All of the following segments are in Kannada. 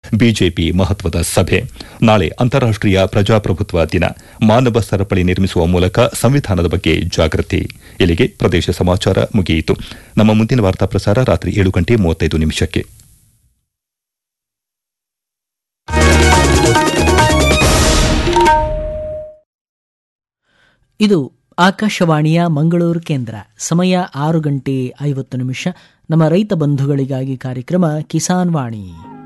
ಬಿಜೆಪಿ ಮಹತ್ವದ ಸಭೆ ನಾಳೆ ಅಂತಾರಾಷ್ಟೀಯ ಪ್ರಜಾಪ್ರಭುತ್ವ ದಿನ ಮಾನವ ಸರಪಳಿ ನಿರ್ಮಿಸುವ ಮೂಲಕ ಸಂವಿಧಾನದ ಬಗ್ಗೆ ಜಾಗೃತಿ ಇಲ್ಲಿಗೆ ಪ್ರದೇಶ ಸಮಾಚಾರ ಮುಗಿಯಿತು ನಮ್ಮ ಮುಂದಿನ ವಾರ್ತಾ ಪ್ರಸಾರ ರಾತ್ರಿ ಏಳು ಗಂಟೆ ಮೂವತ್ತೈದು ನಿಮಿಷಕ್ಕೆ ಇದು ಆಕಾಶವಾಣಿಯ ಮಂಗಳೂರು ಕೇಂದ್ರ ಸಮಯ ಆರು ಗಂಟೆ ಐವತ್ತು ನಿಮಿಷ ನಮ್ಮ ರೈತ ಬಂಧುಗಳಿಗಾಗಿ ಕಾರ್ಯಕ್ರಮ Kisan Vani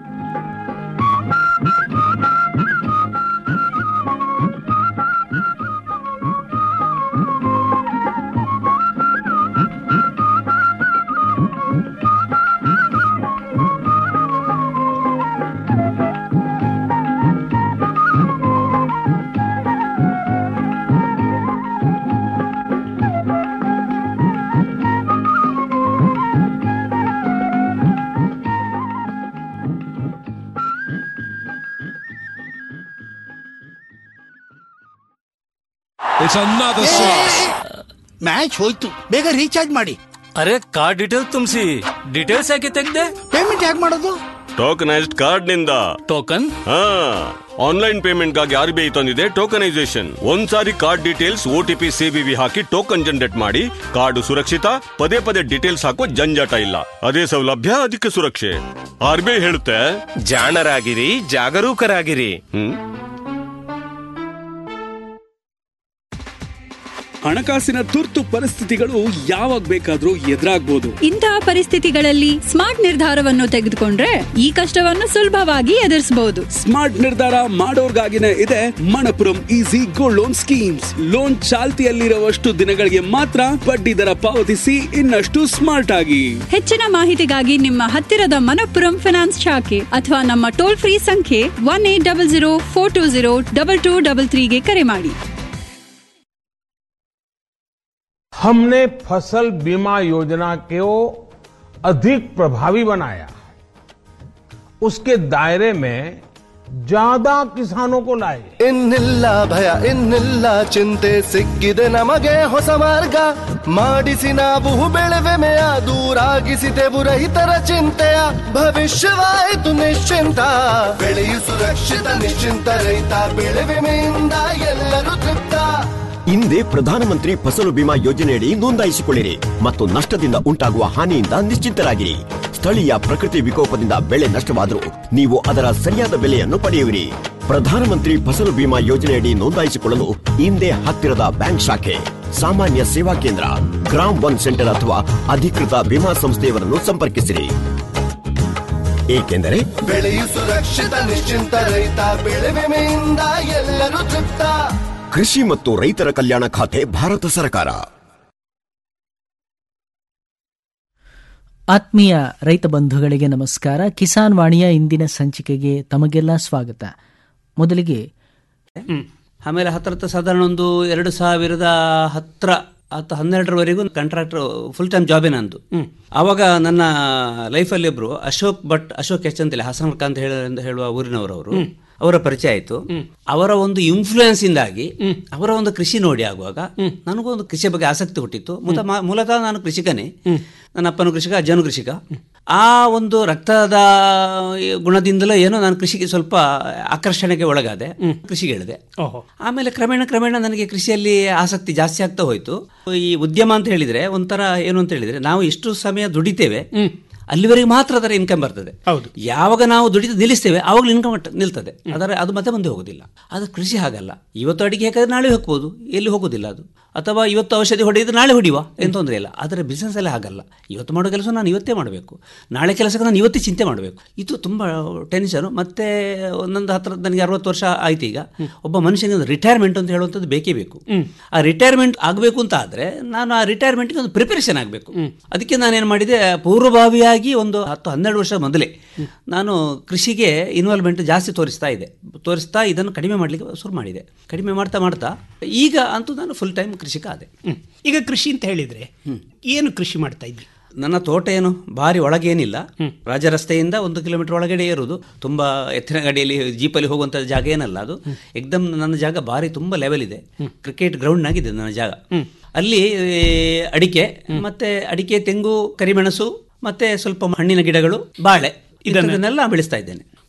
It's another six. Match ಹೋಯ್ತು ಬೇಗ ರೀಚಾರ್ಜ್ ಮಾಡಿ ಅರೆ ಕಾರ್ಡ್ ಡೀಟೇಲ್ ತುಂಬಿಸಿ ಡೀಟೇಲ್ಸ್ ಯಾಕೆ ತೆಗ್ದೆ ಪೇಮೆಂಟ್ ಹೇಗೆ ಮಾಡೋದು ಟೋಕನೈಸ್ಡ್ ಕಾರ್ಡ್ ನಿಂದ ಟೋಕನ್ ಹಾ ಆನ್ಲೈನ್ ಪೇಮೆಂಟ್ ಗಾಗಿ ಆರ್ ಬಿ ಐ ತಂದಿದೆ ಟೋಕನೈಸೇಷನ್ ಒಂದ್ಸಾರಿ card details O T P C V V ಹಾಕಿ ಟೋಕನ್ ಜನರೇಟ್ ಮಾಡಿ ಕಾರ್ಡ್ ಸುರಕ್ಷಿತ ಪದೇ ಪದೇ ಡೀಟೇಲ್ಸ್ ಹಾಕೋ ಜಂಜಾಟ ಇಲ್ಲ ಅದೇ ಸೌಲಭ್ಯ ಅದಕ್ಕೆ ಸುರಕ್ಷೆ ಆರ್ ಬಿ ಐ ಹೇಳುತ್ತೆ ಜಾಣರಾಗಿರಿ ಜಾಗರೂಕರಾಗಿರಿ ಹ್ಮ್ ಹಣಕಾಸಿನ ತುರ್ತು ಪರಿಸ್ಥಿತಿಗಳು ಯಾವಾಗ ಬೇಕಾದ್ರೂ ಎದುರಾಗ್ಬೋದು ಇಂತಹ ಪರಿಸ್ಥಿತಿಗಳಲ್ಲಿ ಸ್ಮಾರ್ಟ್ ನಿರ್ಧಾರವನ್ನು ತೆಗೆದುಕೊಂಡ್ರೆ ಈ ಕಷ್ಟವನ್ನು ಸುಲಭವಾಗಿ ಎದುರಿಸಬಹುದು ಸ್ಮಾರ್ಟ್ ನಿರ್ಧಾರ ಮಾಡೋರ್ಗಾಗಿನೇ ಇದೆ Manappuram easy gold loan schemes loan ಚಾಲ್ತಿಯಲ್ಲಿರುವಷ್ಟು ದಿನಗಳಿಗೆ ಮಾತ್ರ ಬಡ್ಡಿ ದರ ಪಾವತಿಸಿ ಇನ್ನಷ್ಟು ಸ್ಮಾರ್ಟ್ ಆಗಿ ಹೆಚ್ಚಿನ ಮಾಹಿತಿಗಾಗಿ ನಿಮ್ಮ ಹತ್ತಿರದ ಮನಪ್ಪುರಂ ಫಿನಾನ್ಸ್ ಶಾಖೆ ಅಥವಾ ನಮ್ಮ ಟೋಲ್ ಫ್ರೀ ಸಂಖ್ಯೆ one eight double zero four two zero double two double ತ್ರೀಗೆ ಕರೆ ಮಾಡಿ हमने फसल बीमा योजना को अधिक प्रभावी बनाया उसके दायरे में ज्यादा किसानों को लाए ಇನ್ನಿಲ್ಲ ಭಯ ಇನ್ನಿಲ್ಲ ಚಿಂತೆ ಸಿಕ್ಕಿದೆ ನಮಗೆ ಹೊಸ ಮಾರ್ಗ ಮಾಡಿಸಿ ನಾವು ಬೆಳೆವೆಮೆಯ ದೂರಾಗಿಸಿದೆವು ರೈತರ ಚಿಂತೆಯ ಭವಿಷ್ಯವಾಯಿತು ನಿಶ್ಚಿಂತ ಬೆಳೆಯು ಸುರಕ್ಷಿತ ನಿಶ್ಚಿಂತ ರೈತ ಬೆಳೆ ವಿಮೆಯಿಂದ ಎಲ್ಲರೂ ತೃಪ್ತ ಹಿಂದೆ ಪ್ರಧಾನಮಂತ್ರಿ ಫಸಲು ಬಿಮಾ ಯೋಜನೆಯಡಿ ನೋಂದಾಯಿಸಿಕೊಳ್ಳಿರಿ ಮತ್ತು ನಷ್ಟದಿಂದ ಉಂಟಾಗುವ ಹಾನಿಯಿಂದ ನಿಶ್ಚಿಂತರಾಗಿರಿ ಸ್ಥಳೀಯ ಪ್ರಕೃತಿ ವಿಕೋಪದಿಂದ ಬೆಳೆ ನಷ್ಟವಾದರೂ ನೀವು ಅದರ ಸರಿಯಾದ ಬೆಲೆಯನ್ನು ಪಡೆಯುವಿರಿ ಪ್ರಧಾನಮಂತ್ರಿ ಫಸಲು ಬಿಮಾ ಯೋಜನೆಯಡಿ ನೋಂದಾಯಿಸಿಕೊಳ್ಳಲು ಹಿಂದೆ ಹತ್ತಿರದ ಬ್ಯಾಂಕ್ ಶಾಖೆ ಸಾಮಾನ್ಯ ಸೇವಾ ಕೇಂದ್ರ ಗ್ರಾಮ್ ಒನ್ ಸೆಂಟರ್ ಅಥವಾ ಅಧಿಕೃತ ವಿಮಾ ಸಂಸ್ಥೆಯವರನ್ನು ಸಂಪರ್ಕಿಸಿರಿ ಏಕೆಂದರೆ ಬೆಳೆಯು ಸುರಕ್ಷಿತ ನಿಶ್ಚಿಂತ ರೈತ ಬೆಳೆ ವಿಮೆಯಿಂದ ಎಲ್ಲರೂ ತೃಪ್ತ ಕೃಷಿ ಮತ್ತು ರೈತರ ಕಲ್ಯಾಣ ಖಾತೆ ಭಾರತ ಸರ್ಕಾರ ಆತ್ಮೀಯ ರೈತ ಬಂಧುಗಳಿಗೆ ನಮಸ್ಕಾರ ಕಿಸಾನ್ ವಾಣಿಯ ಇಂದಿನ ಸಂಚಿಕೆಗೆ ತಮಗೆಲ್ಲ ಸ್ವಾಗತ ಮೊದಲಿಗೆ ಆಮೇಲೆ ಹತ್ರ ಹತ್ರ ಸಾಧಾರಣ ಒಂದು ಎರಡು ಸಾವಿರದ ಹತ್ರ ಹತ್ತು ಹನ್ನೆರಡರವರೆಗೂ ಕಾಂಟ್ರಾಕ್ಟರ್ ಫುಲ್ ಟೈಮ್ ಜಾಬೇ ನಂದು ಆವಾಗ ನನ್ನ ಲೈಫಲ್ಲಿ ಒಬ್ರು ಅಶೋಕ್ ಭಟ್ ಅಶೋಕ್ ಎಚ್ ಅಂತೇಳಿ ಹಸನ್ ಅಂತ ಹೇಳ ಅಂತ ಹೇಳುವ ಊರಿನವರವರು ಅವರ ಪರಿಚಯ ಆಯಿತು ಅವರ ಒಂದು ಇನ್ಫ್ಲೂಯೆನ್ಸ್ ಇಂದಾಗಿ ಅವರ ಒಂದು ಕೃಷಿ ನೋಡಿ ಆಗುವಾಗ ನನಗೂ ಒಂದು ಕೃಷಿಯ ಬಗ್ಗೆ ಆಸಕ್ತಿ ಹುಟ್ಟಿತ್ತು ಮುತ- ಮಾ- ಮೂಲತಃ ನಾನು ಕೃಷಿಕನೇ ನನ್ನ ಅಪ್ಪನು ಕೃಷಿಕ ಅಜ್ಜನು ಕೃಷಿಕ ಆ ಒಂದು ರಕ್ತದ ಗುಣದಿಂದಲೇ ಏನೋ ನಾನು ಕೃಷಿಗೆ ಸ್ವಲ್ಪ ಆಕರ್ಷಣೆಗೆ ಒಳಗಾದೆ ಕೃಷಿಗೆ ಇಳಿದೆ ಆಮೇಲೆ ಕ್ರಮೇಣ ಕ್ರಮೇಣ ನನಗೆ ಕೃಷಿಯಲ್ಲಿ ಆಸಕ್ತಿ ಜಾಸ್ತಿ ಆಗ್ತಾ ಹೋಯಿತು ಈ ಉದ್ಯಮ ಅಂತ ಹೇಳಿದ್ರೆ ಒಂಥರ ಏನು ಅಂತ ಹೇಳಿದ್ರೆ ನಾವು ಎಷ್ಟು ಸಮಯ ದುಡಿತೇವೆ ಅಲ್ಲಿವರೆಗೆ ಮಾತ್ರ ಅದರ ಇನ್ಕಮ್ ಬರ್ತದೆ ಹೌದು ಯಾವಾಗ ನಾವು ದುಡಿತ ನಿಲ್ಲಿಸ್ತೇವೆ ಆವಾಗಲೂ ಇನ್ಕಮ್ ನಿಲ್ತದೆ ಅದರ ಅದು ಮತ್ತೆ ಮುಂದೆ ಹೋಗೋದಿಲ್ಲ ಅದು ಕೃಷಿ ಹಾಗಲ್ಲ ಇವತ್ತು ಅಡಿಗೆ ಹಾಕಿದ್ರೆ ನಾಳೆ ಹೋಗ್ಬೋದು ಎಲ್ಲಿ ಹೋಗೋದಿಲ್ಲ ಅದು ಅಥವಾ ಇವತ್ತು ಔಷಧಿ ಹೊಡೆಯಿದ್ರೆ ನಾಳೆ ಹೊಡಿಯುವ ಏನು ತೊಂದರೆ ಇಲ್ಲ ಆದರೆ ಬಿಸ್ನೆಸ್ ಅಲ್ಲಿ ಹಾಗಲ್ಲ ಇವತ್ತು ಮಾಡೋ ಕೆಲಸ ನಾನು ಇವತ್ತೇ ಮಾಡಬೇಕು ನಾಳೆ ಕೆಲಸಕ್ಕೆ ನಾನು ಇವತ್ತೇ ಚಿಂತೆ ಮಾಡಬೇಕು ಇದು ತುಂಬ ಟೆನ್ಷನು ಮತ್ತೆ ಒಂದೊಂದು ಹತ್ರ ನನಗೆ ಅರವತ್ತು ವರ್ಷ ಆಯ್ತು ಈಗ ಒಬ್ಬ ಮನುಷ್ಯನಿಗೆ ಒಂದು ರಿಟೈರ್ಮೆಂಟ್ ಅಂತ ಹೇಳುವಂಥದ್ದು ಬೇಕೇ ಬೇಕು ಆ ರಿಟೈರ್ಮೆಂಟ್ ಆಗಬೇಕು ಅಂತ ಆದರೆ ನಾನು ಆ ರಿಟೈರ್ಮೆಂಟ್ಗೆ ಒಂದು ಪ್ರಿಪರೇಷನ್ ಆಗಬೇಕು ಅದಕ್ಕೆ ನಾನೇನು ಮಾಡಿದೆ ಪೂರ್ವಭಾವಿಯಾಗಿ ಒಂದು ಹತ್ತು ಹನ್ನೆರಡು ವರ್ಷ ಮೊದಲೇ ನಾನು ಕೃಷಿಗೆ ಇನ್ವಾಲ್ವ್ಮೆಂಟ್ ಜಾಸ್ತಿ ತೋರಿಸ್ತಾ ಇದೆ ತೋರಿಸ್ತಾ ಇದನ್ನು ಕಡಿಮೆ ಮಾಡಲಿಕ್ಕೆ ಶುರು ಮಾಡಿದೆ ಕಡಿಮೆ ಮಾಡ್ತಾ ಮಾಡ್ತಾ ಈಗ ಅಂತೂ ನಾನು ಫುಲ್ ಟೈಮ್ ಕೃಷಿಕ ಆದೆ ಈಗ ಕೃಷಿ ಅಂತ ಹೇಳಿದ್ರೆ ಏನು ಕೃಷಿ ಮಾಡ್ತಾ ಇದ್ರಿ ನನ್ನ ತೋಟ ಏನು ಭಾರಿ ಒಳಗೇನಿಲ್ಲ ರಾಜ ರಸ್ತೆಯಿಂದ ಒಂದು ಕಿಲೋಮೀಟರ್ ಒಳಗಡೆ ಇರುವುದು ತುಂಬ ಎತ್ತಿನ ಗಾಡಿಯಲ್ಲಿ ಜೀಪಲ್ಲಿ ಹೋಗುವಂಥ ಜಾಗ ಏನಲ್ಲ ಅದು ಎಕ್ದಮ್ ನನ್ನ ಜಾಗ ಭಾರಿ ತುಂಬ ಲೆವೆಲ್ ಇದೆ ಕ್ರಿಕೆಟ್ ಗ್ರೌಂಡ್ನಾಗಿದೆ ನನ್ನ ಜಾಗ ಅಲ್ಲಿ ಏ, ಅಡಿಕೆ ಮತ್ತೆ ಅಡಿಕೆ ತೆಂಗು ಕರಿಮೆಣಸು ಮತ್ತೆ ಸ್ವಲ್ಪ ಹಣ್ಣಿನ ಗಿಡಗಳು ಬಾಳೆ ಇದನ್ನೆಲ್ಲ ಬೆಳೆಸ್ತಾ ಇದ್ದೇನೆ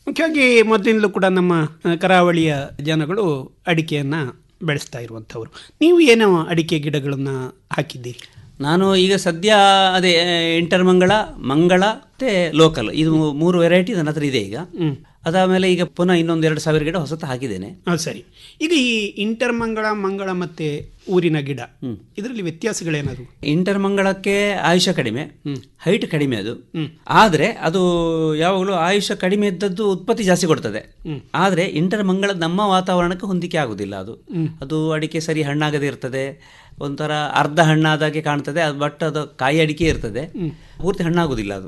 ಮುಖ್ಯವಾಗಿ ಮೊದಲಿಂದಲೂ ಕೂಡ ನಮ್ಮ ಆ, ಕರಾವಳಿಯ ಜನಗಳು ಅಡಿಕೆಯನ್ನ ಬೆಳೆಸ್ತಾ ಇರುವಂಥವ್ರು ನೀವು ಏನೋ ಅಡಿಕೆ ಗಿಡಗಳನ್ನ ಹಾಕಿದ್ದೀರಿ ನಾನು ಈಗ ಸದ್ಯ ಅದೇ ಇಂಟರ್ ಮಂಗಳ ಮಂಗಳ ಮತ್ತೆ ಲೋಕಲ್ ಇದು ಮೂರು ವೆರೈಟಿ ನನ್ನ ಹತ್ರ ಇದೆ ಈಗ ಅದಾದಮೇಲೆ ಈಗ ಪುನಃ ಇನ್ನೊಂದು ಎರಡು ಸಾವಿರ ಗಿಡ ಹೊಸತು ಹಾಕಿದ್ದೇನೆ ಹಾಂ ಸರಿ ಈಗ ಈ ಇಂಟರ್ ಮಂಗಳ ಮಂಗಳ ಮತ್ತೆ ಊರಿನ ಗಿಡ ಇದರಲ್ಲಿ ವ್ಯತ್ಯಾಸಗಳೇನಾದ್ರು ಇಂಟರ್ ಮಂಗಳಕ್ಕೆ ಆಯುಷ್ಯ ಕಡಿಮೆ ಹೈಟ್ ಕಡಿಮೆ ಅದು ಆದ್ರೆ ಅದು ಯಾವಾಗಲೂ ಆಯುಷ್ಯ ಕಡಿಮೆ ಇದ್ದದ್ದು ಉತ್ಪತ್ತಿ ಜಾಸ್ತಿ ಕೊಡ್ತದೆ ಆದ್ರೆ ಇಂಟರ್ ಮಂಗಳ ನಮ್ಮ ವಾತಾವರಣಕ್ಕೆ ಹೊಂದಿಕೆ ಆಗುದಿಲ್ಲ ಅದು ಅದು ಅಡಿಕೆ ಸರಿ ಹಣ್ಣಾಗದೇ ಇರ್ತದೆ ಒಂಥರ ಅರ್ಧ ಹಣ್ಣಾದಾಗೆ ಕಾಣ್ತದೆ ಅದು ಬಟ್ ಅದು ಕಾಯಿ ಅಡಿಕೆ ಇರ್ತದೆ ಪೂರ್ತಿ ಹಣ್ಣಾಗುದಿಲ್ಲ ಅದು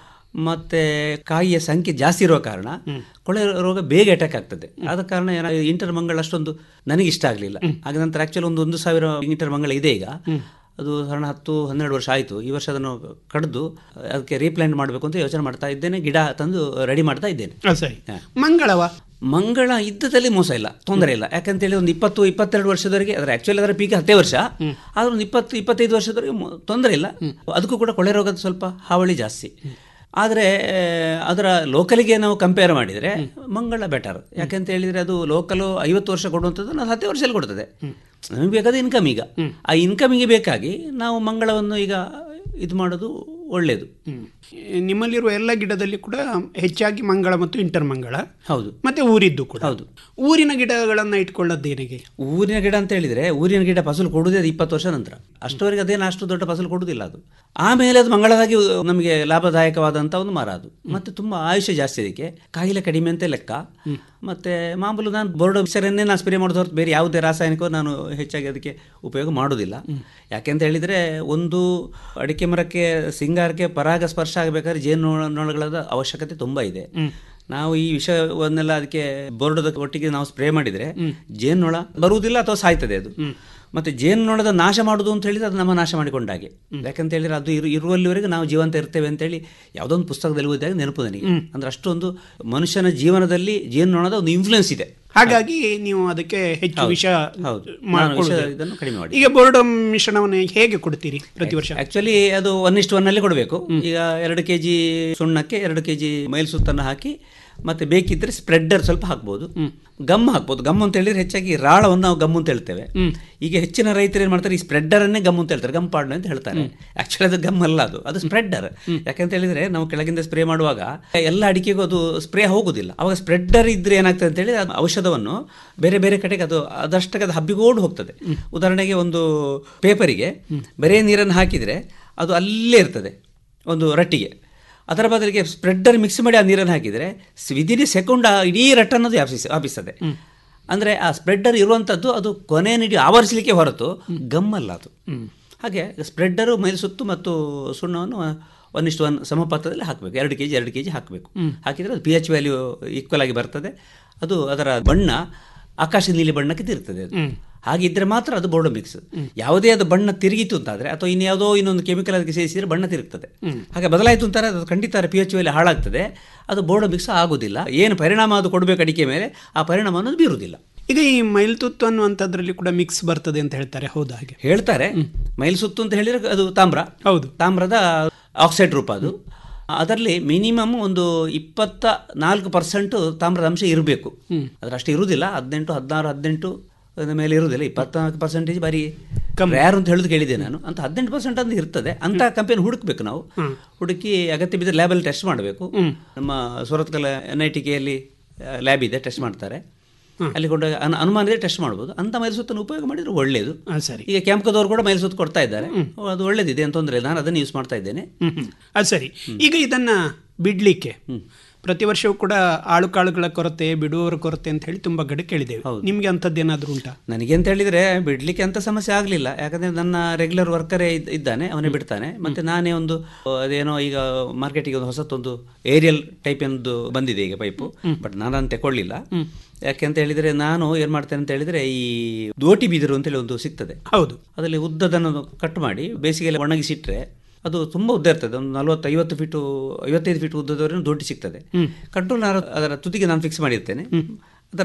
ಮತ್ತೆ ಕಾಯಿಯ ಸಂಖ್ಯೆ ಜಾಸ್ತಿ ಇರುವ ಕಾರಣ ಕೊಳೆ ರೋಗ ಬೇಗ ಅಟ್ಯಾಕ್ ಆಗ್ತದೆ ಆದ ಕಾರಣ ಏನ ಇಂಟರ್ ಮಂಗಳ ಅಷ್ಟೊಂದು ನನಗೆ ಇಷ್ಟ ಆಗಲಿಲ್ಲ ಆಗ ನಂತರ ಆಕ್ಚುಲಿ ಒಂದು ಒಂದು ಸಾವಿರ ಇಂಟರ್ ಮಂಗಳ ಇದೆ ಈಗ ಅದು ಸಾಧಾರಣ ಹತ್ತು ಹನ್ನೆರಡು ವರ್ಷ ಆಯಿತು ಈ ವರ್ಷ ಅದನ್ನು ಕಡ್ದು ಅದಕ್ಕೆ ರೀಪ್ಲಾಂಟ್ ಮಾಡಬೇಕು ಅಂತ ಯೋಚನೆ ಮಾಡ್ತಾ ಇದ್ದೇನೆ ಗಿಡ ತಂದು ರೆಡಿ ಮಾಡ್ತಾ ಇದ್ದೇನೆ ಹಾಂ ಸರಿ ಮಂಗಳವ ಮಂಗಳ ಇದ್ದದಲ್ಲಿ ಮೋಸ ಇಲ್ಲ ತೊಂದರೆ ಇಲ್ಲ ಯಾಕಂತೇಳಿ ಒಂದು ಇಪ್ಪತ್ತು ಇಪ್ಪತ್ತೆರಡು ವರ್ಷದವರೆಗೆ ಅದರ ಆಕ್ಚುಲಿ ಅದರ ಪೀಕ್ ಹತ್ತೇ ವರ್ಷ ಆದ್ರೆ ಒಂದು ಇಪ್ಪತ್ತು ಇಪ್ಪತ್ತೈದು ವರ್ಷದವರೆಗೆ ಮೊ- ತೊಂದರೆ ಇಲ್ಲ ಅದಕ್ಕೂ ಕೂಡ ಕೊಳೆ ರೋಗದ ಸ್ವಲ್ಪ ಹಾವಳಿ ಜಾಸ್ತಿ ಆದರೆ ಅದರ ಲೋಕಲಿಗೆ ನಾವು ಕಂಪೇರ್ ಮಾಡಿದರೆ ಮಂಗಳ ಬೆಟರ್ ಯಾಕಂತ ಹೇಳಿದರೆ ಅದು ಲೋಕಲು ಐವತ್ತು ವರ್ಷ ಕೊಡುವಂಥದ್ದು ನಾವು ಹತ್ತೇ ವರ್ಷದಲ್ಲಿ ಕೊಡ್ತದೆ ನಮಗೆ ಬೇಕಾದ ಇನ್ಕಮ್ ಈಗ ಆ ಇನ್ಕಮಿಗೆ ಬೇಕಾಗಿ ನಾವು ಮಂಗಳವನ್ನು ಈಗ ಇದು ಮಾಡೋದು ಒಳ್ಳೆಯದು ನಿಮ್ಮಲ್ಲಿರುವ ಎಲ್ಲ ಗಿಡದಲ್ಲಿ ಕೂಡ ಹೆಚ್ಚಾಗಿ ಮಂಗಳ ಮತ್ತು ಇಂಟರ್ ಮಂಗಳ ಹೌದು ಮತ್ತೆ ಊರಿದ್ದು ಕೂಡ ಹೌದು ಊರಿನ ಗಿಡಗಳನ್ನ ಇಟ್ಕೊಳ್ಳೋದೇನಿಗೆ ಊರಿನ ಗಿಡ ಅಂತ ಹೇಳಿದ್ರೆ ಊರಿನ ಗಿಡ ಫಸಲು ಕೊಡುವುದೇ ಅದು ಇಪ್ಪತ್ತು ವರ್ಷ ನಂತರ ಅಷ್ಟವರೆಗೆ ಅದೇನು ಅಷ್ಟು ದೊಡ್ಡ ಫಸಲು ಕೊಡುವುದಿಲ್ಲ ಅದು ಆಮೇಲೆ ಅದು ಮಂಗಳವಾಗಿ ನಮಗೆ ಲಾಭದಾಯಕವಾದಂಥ ಒಂದು ಮರ ಅದು ಮತ್ತೆ ತುಂಬ ಆಯುಷ್ಯ ಜಾಸ್ತಿ ಅದಕ್ಕೆ ಕಾಯಿಲೆ ಕಡಿಮೆ ಅಂತ ಲೆಕ್ಕ ಮತ್ತೆ ಮಾಮೂಲು ನಾನು ಬೋರ್ಡ್ ಮಿಕ್ಸರನ್ನೇ ನಾನು ಸ್ಪ್ರೇ ಮಾಡೋದು ಹೊರತು ಬೇರೆ ಯಾವುದೇ ರಾಸಾಯನಿಕ ನಾನು ಹೆಚ್ಚಾಗಿ ಅದಕ್ಕೆ ಉಪಯೋಗ ಮಾಡೋದಿಲ್ಲ ಯಾಕೆಂತ ಹೇಳಿದರೆ ಒಂದು ಅಡಿಕೆ ಮರಕ್ಕೆ ಸಿಂಗಾರಕ್ಕೆ ಪರಾಗ ಸ್ಪರ್ಶ ಆಗಬೇಕಾದ್ರೆ ಜೇನು ನೊಣಗಳ ಅವಶ್ಯಕತೆ ತುಂಬ ಇದೆ ನಾವು ಈ ವಿಷಯವನ್ನೆಲ್ಲ ಅದಕ್ಕೆ ಬೋರ್ಡದ ಒಟ್ಟಿಗೆ ನಾವು ಸ್ಪ್ರೇ ಮಾಡಿದರೆ ಜೇನುನೊಣ ಬರುವುದಿಲ್ಲ ಅಥವಾ ಸಾಯ್ತದೆ ಅದು ಮತ್ತೆ ಜೇನುನೊಣದ ನಾಶ ಮಾಡುವುದು ಅಂತ ಹೇಳಿದ್ರೆ ಅದು ನಮ್ಮ ನಾಶ ಮಾಡಿಕೊಂಡಾಗೆ ಯಾಕಂತ ಹೇಳಿದ್ರೆ ಅದು ಇರು ಇರುವಲ್ಲಿವರೆಗೆ ನಾವು ಜೀವಂತ ಇರ್ತೇವೆ ಅಂತೇಳಿ ಯಾವುದೋ ಒಂದು ಪುಸ್ತಕದಲ್ಲಿ ಓದಿದಾಗ ನೆನಪು ನನಗೆ ಅಂದ್ರೆ ಅಷ್ಟೊಂದು ಮನುಷ್ಯನ ಜೀವನದಲ್ಲಿ ಜೇನುನೊಣದ ಒಂದು ಇನ್ಫ್ಲುಯೆನ್ಸ್ ಇದೆ ಹಾಗಾಗಿ ನೀವು ಅದಕ್ಕೆ ಹೆಚ್ಚು ಹೌದು. ವಿಷ ಹೌದು. ಮಾಡ್ಕೊಳ್ಳೋದು. ನಾನು ವಿಷ ಇದನ್ನು ಕಡಿಮೆ ಮಾಡಿ. ಈಗ ಬೋರ್ಡ್ ಮಿಶ್ರಣವನ್ನು ಹೇಗೆ ಕೊಡ್ತೀರಿ ಪ್ರತಿ ವರ್ಷ ಆಕ್ಚುಲಿ ಅದು ಒನ್ ಇಷ್ಟು ಒನ್ನಲ್ಲಿ ಕೊಡಬೇಕು ಈಗ ಎರಡು ಕೆ ಜಿ ಸುಣ್ಣಕ್ಕೆ ಎರಡು ಕೆ ಜಿ ಮೈಲ್ಸುತ್ತನ್ನು ಹಾಕಿ ಮತ್ತೆ ಬೇಕಿದ್ರೆ ಸ್ಪ್ರೆಡ್ಡರ್ ಸ್ವಲ್ಪ ಹಾಕ್ಬೋದು ಗಮ್ ಹಾಕ್ಬೋದು ಗಮ್ ಅಂತ ಹೇಳಿದ್ರೆ ಹೆಚ್ಚಾಗಿ ರಾಳವನ್ನು ನಾವು ಗಮ್ ಅಂತ ಹೇಳ್ತೇವೆ ಈಗ ಹೆಚ್ಚಿನ ರೈತರು ಏನು ಮಾಡ್ತಾರೆ ಈ ಸ್ಪ್ರೆಡ್ಡರ್ ಅನ್ನೇ ಗಮ್ ಅಂತ ಹೇಳ್ತಾರೆ ಗಮ್ ಪಾಡ್ನ ಅಂತ ಹೇಳ್ತಾರೆ ಆಕ್ಚುಲಿ ಅದು ಗಮ್ ಅಲ್ಲ ಅದು ಅದು ಸ್ಪ್ರೆಡ್ಡರ್ ಯಾಕಂತ ಹೇಳಿದ್ರೆ ನಾವು ಕೆಳಗಿಂದ ಸ್ಪ್ರೇ ಮಾಡುವಾಗ ಎಲ್ಲ ಅಡಿಕೆಗೂ ಅದು ಸ್ಪ್ರೇ ಹೋಗುದಿಲ್ಲ ಅವಾಗ ಸ್ಪ್ರೆಡ್ಡರ್ ಇದ್ರೆ ಏನಾಗ್ತದೆ ಅಂತ ಹೇಳಿ ಅದು ಔಷಧವನ್ನು ಬೇರೆ ಬೇರೆ ಕಡೆಗೆ ಅದು ಅದಷ್ಟಕ್ಕೆ ಅದು ಹಬ್ಬಿಕೊಂಡು ಹೋಗ್ತದೆ ಉದಾಹರಣೆಗೆ ಒಂದು ಪೇಪರಿಗೆ ಬರೇ ನೀರನ್ನು ಹಾಕಿದರೆ ಅದು ಅಲ್ಲೇ ಇರ್ತದೆ ಒಂದು ರಟ್ಟಿಗೆ ಅದರ ಬದಲಿಗೆ ಸ್ಪ್ರೆಡ್ಡರ್ ಮಿಕ್ಸ್ ಮಾಡಿ ಆ ನೀರನ್ನು ಹಾಕಿದರೆ ವಿದಿನ್ ಸೆಕೆಂಡ್ ಆ ಇಡೀ ರಟ್ಟನ್ನದು ವ್ಯಾಪಿಸಿ ವ್ಯಾಪಿಸ್ತದೆ ಅಂದರೆ ಆ ಸ್ಪ್ರೆಡ್ಡರ್ ಇರುವಂಥದ್ದು ಅದು ಕೊನೆಯನ್ನಿಡಿ ಆವರಿಸಲಿಕ್ಕೆ ಹೊರತು ಗಮ್ಮಲ್ಲ ಅದು ಹಾಗೆ ಸ್ಪ್ರೆಡ್ಡರು ಮೈಲ್ಸುತ್ತು ಮತ್ತು ಸುಣ್ಣವನ್ನು ಒಂದಿಷ್ಟು ಒನ್ ಸಮಪಾತ್ರದಲ್ಲಿ ಹಾಕಬೇಕು ಎರಡು ಕೆ ಜಿ ಎರಡು ಕೆ ಜಿ ಹಾಕಬೇಕು ಹಾಕಿದರೆ ಅದು ಪಿ ಎಚ್ ವ್ಯಾಲ್ಯೂ ಈಕ್ವಲ್ ಆಗಿ ಬರ್ತದೆ ಅದು ಅದರ ಬಣ್ಣ ಆಕಾಶ ನೀಲಿ ಬಣ್ಣಕ್ಕೆ ತಿರುಗ್ತದೆ ಅದು ಹಾಗಿದ್ರೆ ಮಾತ್ರ ಅದು ಬೋರ್ಡೋ ಮಿಕ್ಸ್ ಯಾವುದೇ ಅದು ಬಣ್ಣ ತಿರುಗಿತು ಅಂತಾದ್ರೆ ಅಥವಾ ಇನ್ಯಾವುದೋ ಇನ್ನೊಂದು ಕೆಮಿಕಲ್ ಅದಕ್ಕೆ ಸೇರಿಸಿದ್ರೆ ಬಣ್ಣ ತಿರುಗ್ತದೆ ಹಾಗೆ ಬದಲಾಯಿತು ಅಂತಾರೆ ಅದು ಖಂಡಿತ ಪಿ ಎಚ್ ಅಲ್ಲಿ ಹಾಳಾಗ್ತದೆ ಅದು ಬೋರ್ಡೋ ಮಿಕ್ಸ್ ಆಗೋದಿಲ್ಲ ಏನು ಪರಿಣಾಮ ಅದು ಕೊಡಬೇಕು ಅಡಿಕೆ ಮೇಲೆ ಆ ಪರಿಣಾಮ ಅನ್ನೋದು ಬೀರುವುದಿಲ್ಲ ಈಗ ಈ ಮೈಲ್ತುತ್ತು ಅನ್ನುವಂಥದ್ರಲ್ಲಿ ಕೂಡ ಮಿಕ್ಸ್ ಬರ್ತದೆ ಅಂತ ಹೇಳ್ತಾರೆ ಹೌದಾ ಹಾಗೆ ಹೇಳ್ತಾರೆ ಮೈಲ್ಸುತ್ತು ಅಂತ ಹೇಳಿದ್ರೆ ಅದು ತಾಮ್ರ ಹೌದು ತಾಮ್ರದ ಆಕ್ಸೈಡ್ ರೂಪ ಅದು ಅದರಲ್ಲಿ ಮಿನಿಮಮ್ ಒಂದು ಇಪ್ಪತ್ತ ನಾಲ್ಕು ಪರ್ಸೆಂಟ್ ತಾಮ್ರದ ಅಂಶ ಇರಬೇಕು ಅದರಷ್ಟು ಇರುವುದಿಲ್ಲ ಹದಿನೆಂಟು ಹದಿನಾರು ಹದಿನೆಂಟು ಅದ್ರ ಮೇಲೆ ಇರುವುದಿಲ್ಲ ಇಪ್ಪತ್ನಾಲ್ಕು ಪರ್ಸೆಂಟೇಜ್ ಬಾರಿ ಯಾರು ಅಂತ ಹೇಳೋದು ಕೇಳಿದೆ ನಾನು ಅಂತ ಹದಿನೆಂಟು ಪರ್ಸೆಂಟ್ ಅಂತ ಇರ್ತದೆ ಅಂತ ಕಂಪನಿ ಹುಡುಕ್ಬೇಕು ನಾವು ಹುಡುಕಿ ಅಗತ್ಯ ಬಿದ್ದರೆ ಲ್ಯಾಬಲ್ಲಿ ಟೆಸ್ಟ್ ಮಾಡಬೇಕು ನಮ್ಮ ಸೂರತ್ಕಲ್ ಎನ್ ಐ ಟಿ ಕೆಯಲ್ಲಿ ಲ್ಯಾಬ್ ಇದೆ ಟೆಸ್ಟ್ ಮಾಡ್ತಾರೆ ಅಲ್ಲಿ ಕೊಂಡು ಅನು ಅನುಮಾನ ಇದೆ ಟೆಸ್ಟ್ ಮಾಡ್ಬೋದು ಅಂತ ಮೈಲ್ಸುತ್ತನ್ನು ಉಪಯೋಗ ಮಾಡಿದ್ರೆ ಒಳ್ಳೆಯದು ಸರಿ ಈಗ ಕ್ಯಾಂಪ್ಕದವ್ರು ಕೂಡ ಮೈಲ್ಸುತ್ತು ಕೊಡ್ತಾ ಇದ್ದಾರೆ ಅದು ಒಳ್ಳೇದಿದೆ ಅಂತ ತೊಂದರೆ ಇಲ್ಲ ನಾನು ಅದನ್ನು ಯೂಸ್ ಮಾಡ್ತಾ ಇದ್ದೇನೆ ಅದು ಸರಿ ಈಗ ಇದನ್ನ ಬಿಡ್ಲಿಕ್ಕೆ ಪ್ರತಿ ವರ್ಷವೂ ಕೂಡ ಆಳು ಕಾಳುಗಳ ಕೊರತೆ ಬಿಡುವವರ ಕೊರತೆ ಅಂತ ಹೇಳಿ ತುಂಬಾ ಗಡಿ ಕೇಳಿದ್ದೇವೆ ನಿಮ್ಗೆ ಅಂಥದ್ದೇನಾದ್ರೂ ಉಂಟಾ ನನಗೆ ಅಂತ ಹೇಳಿದ್ರೆ ಬಿಡ್ಲಿಕ್ಕೆ ಅಂತ ಸಮಸ್ಯೆ ಆಗಲಿಲ್ಲ ಯಾಕಂದ್ರೆ ನನ್ನ ರೆಗ್ಯುಲರ್ ವರ್ಕರೇ ಇದ್ದಾನೆ ಅವನೇ ಬಿಡ್ತಾನೆ ಮತ್ತೆ ನಾನೇ ಒಂದು ಅದೇನೋ ಈಗ ಮಾರ್ಕೆಟಿಗೆ ಒಂದು ಹೊಸತೊಂದು ಏರಿಯಲ್ ಟೈಪ್ ಒಂದು ಬಂದಿದೆ ಈಗ ಪೈಪು ಬಟ್ ನಾನು ಅದನ್ನು ತಗೊಳ್ಳಿಲ್ಲ ಯಾಕೆ ಅಂತ ಹೇಳಿದ್ರೆ ನಾನು ಏನ್ ಮಾಡ್ತೇನೆ ಅಂತ ಹೇಳಿದ್ರೆ ಈ ದೋಟಿ ಬಿದಿರು ಅಂತೇಳಿ ಒಂದು ಸಿಗ್ತದೆ ಹೌದು ಅದರಲ್ಲಿ ಉದ್ದದನ್ನು ಕಟ್ ಮಾಡಿ ಬೇಸಿಗೆಯಲ್ಲಿ ಒಣಗಿಸಿಟ್ರೆ ಅದು ತುಂಬ ಉದ್ದ ಇರ್ತದೆ ಒಂದು ನಲವತ್ತು ಐವತ್ತು ಫೀಟು ಐವತ್ತೈದು ಫೀಟ್ ಉದ್ದದವರೆಗೂ ದೊಡ್ಡ ಸಿಗ್ತದೆ ಕಂಟ್ರೋಲ್ ನಾನು ಅದರ ತುದಿಗೆ ನಾನು ಫಿಕ್ಸ್ ಮಾಡಿರ್ತೇನೆ ಅದರ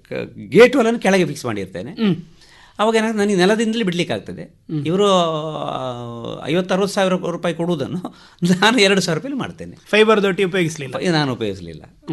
ಗೇಟ್ ವಾಲನ್ನು ಕೆಳಗೆ ಫಿಕ್ಸ್ ಮಾಡಿರ್ತೇನೆ ಅವಾಗ ಏನಾಗ್ತದೆ ನನಗೆ ನೆಲದಿಂದಲೇ ಬಿಡ್ಲಿಕ್ಕೆ ಆಗ್ತದೆ ಇವರು ಐವತ್ತರವತ್ತು ಸಾವಿರ ರೂಪಾಯಿ ಕೊಡುವುದನ್ನು ನಾನು ಎರಡು ಸಾವಿರ ರೂಪಾಯಿ ಮಾಡ್ತೇನೆ ಫೈಬರ್ ದೊಡ್ಡಿ ಉಪಯೋಗಿಸಲಿಲ್ಲ ನಾನು ಉಪಯೋಗಿಸಲಿಲ್ಲ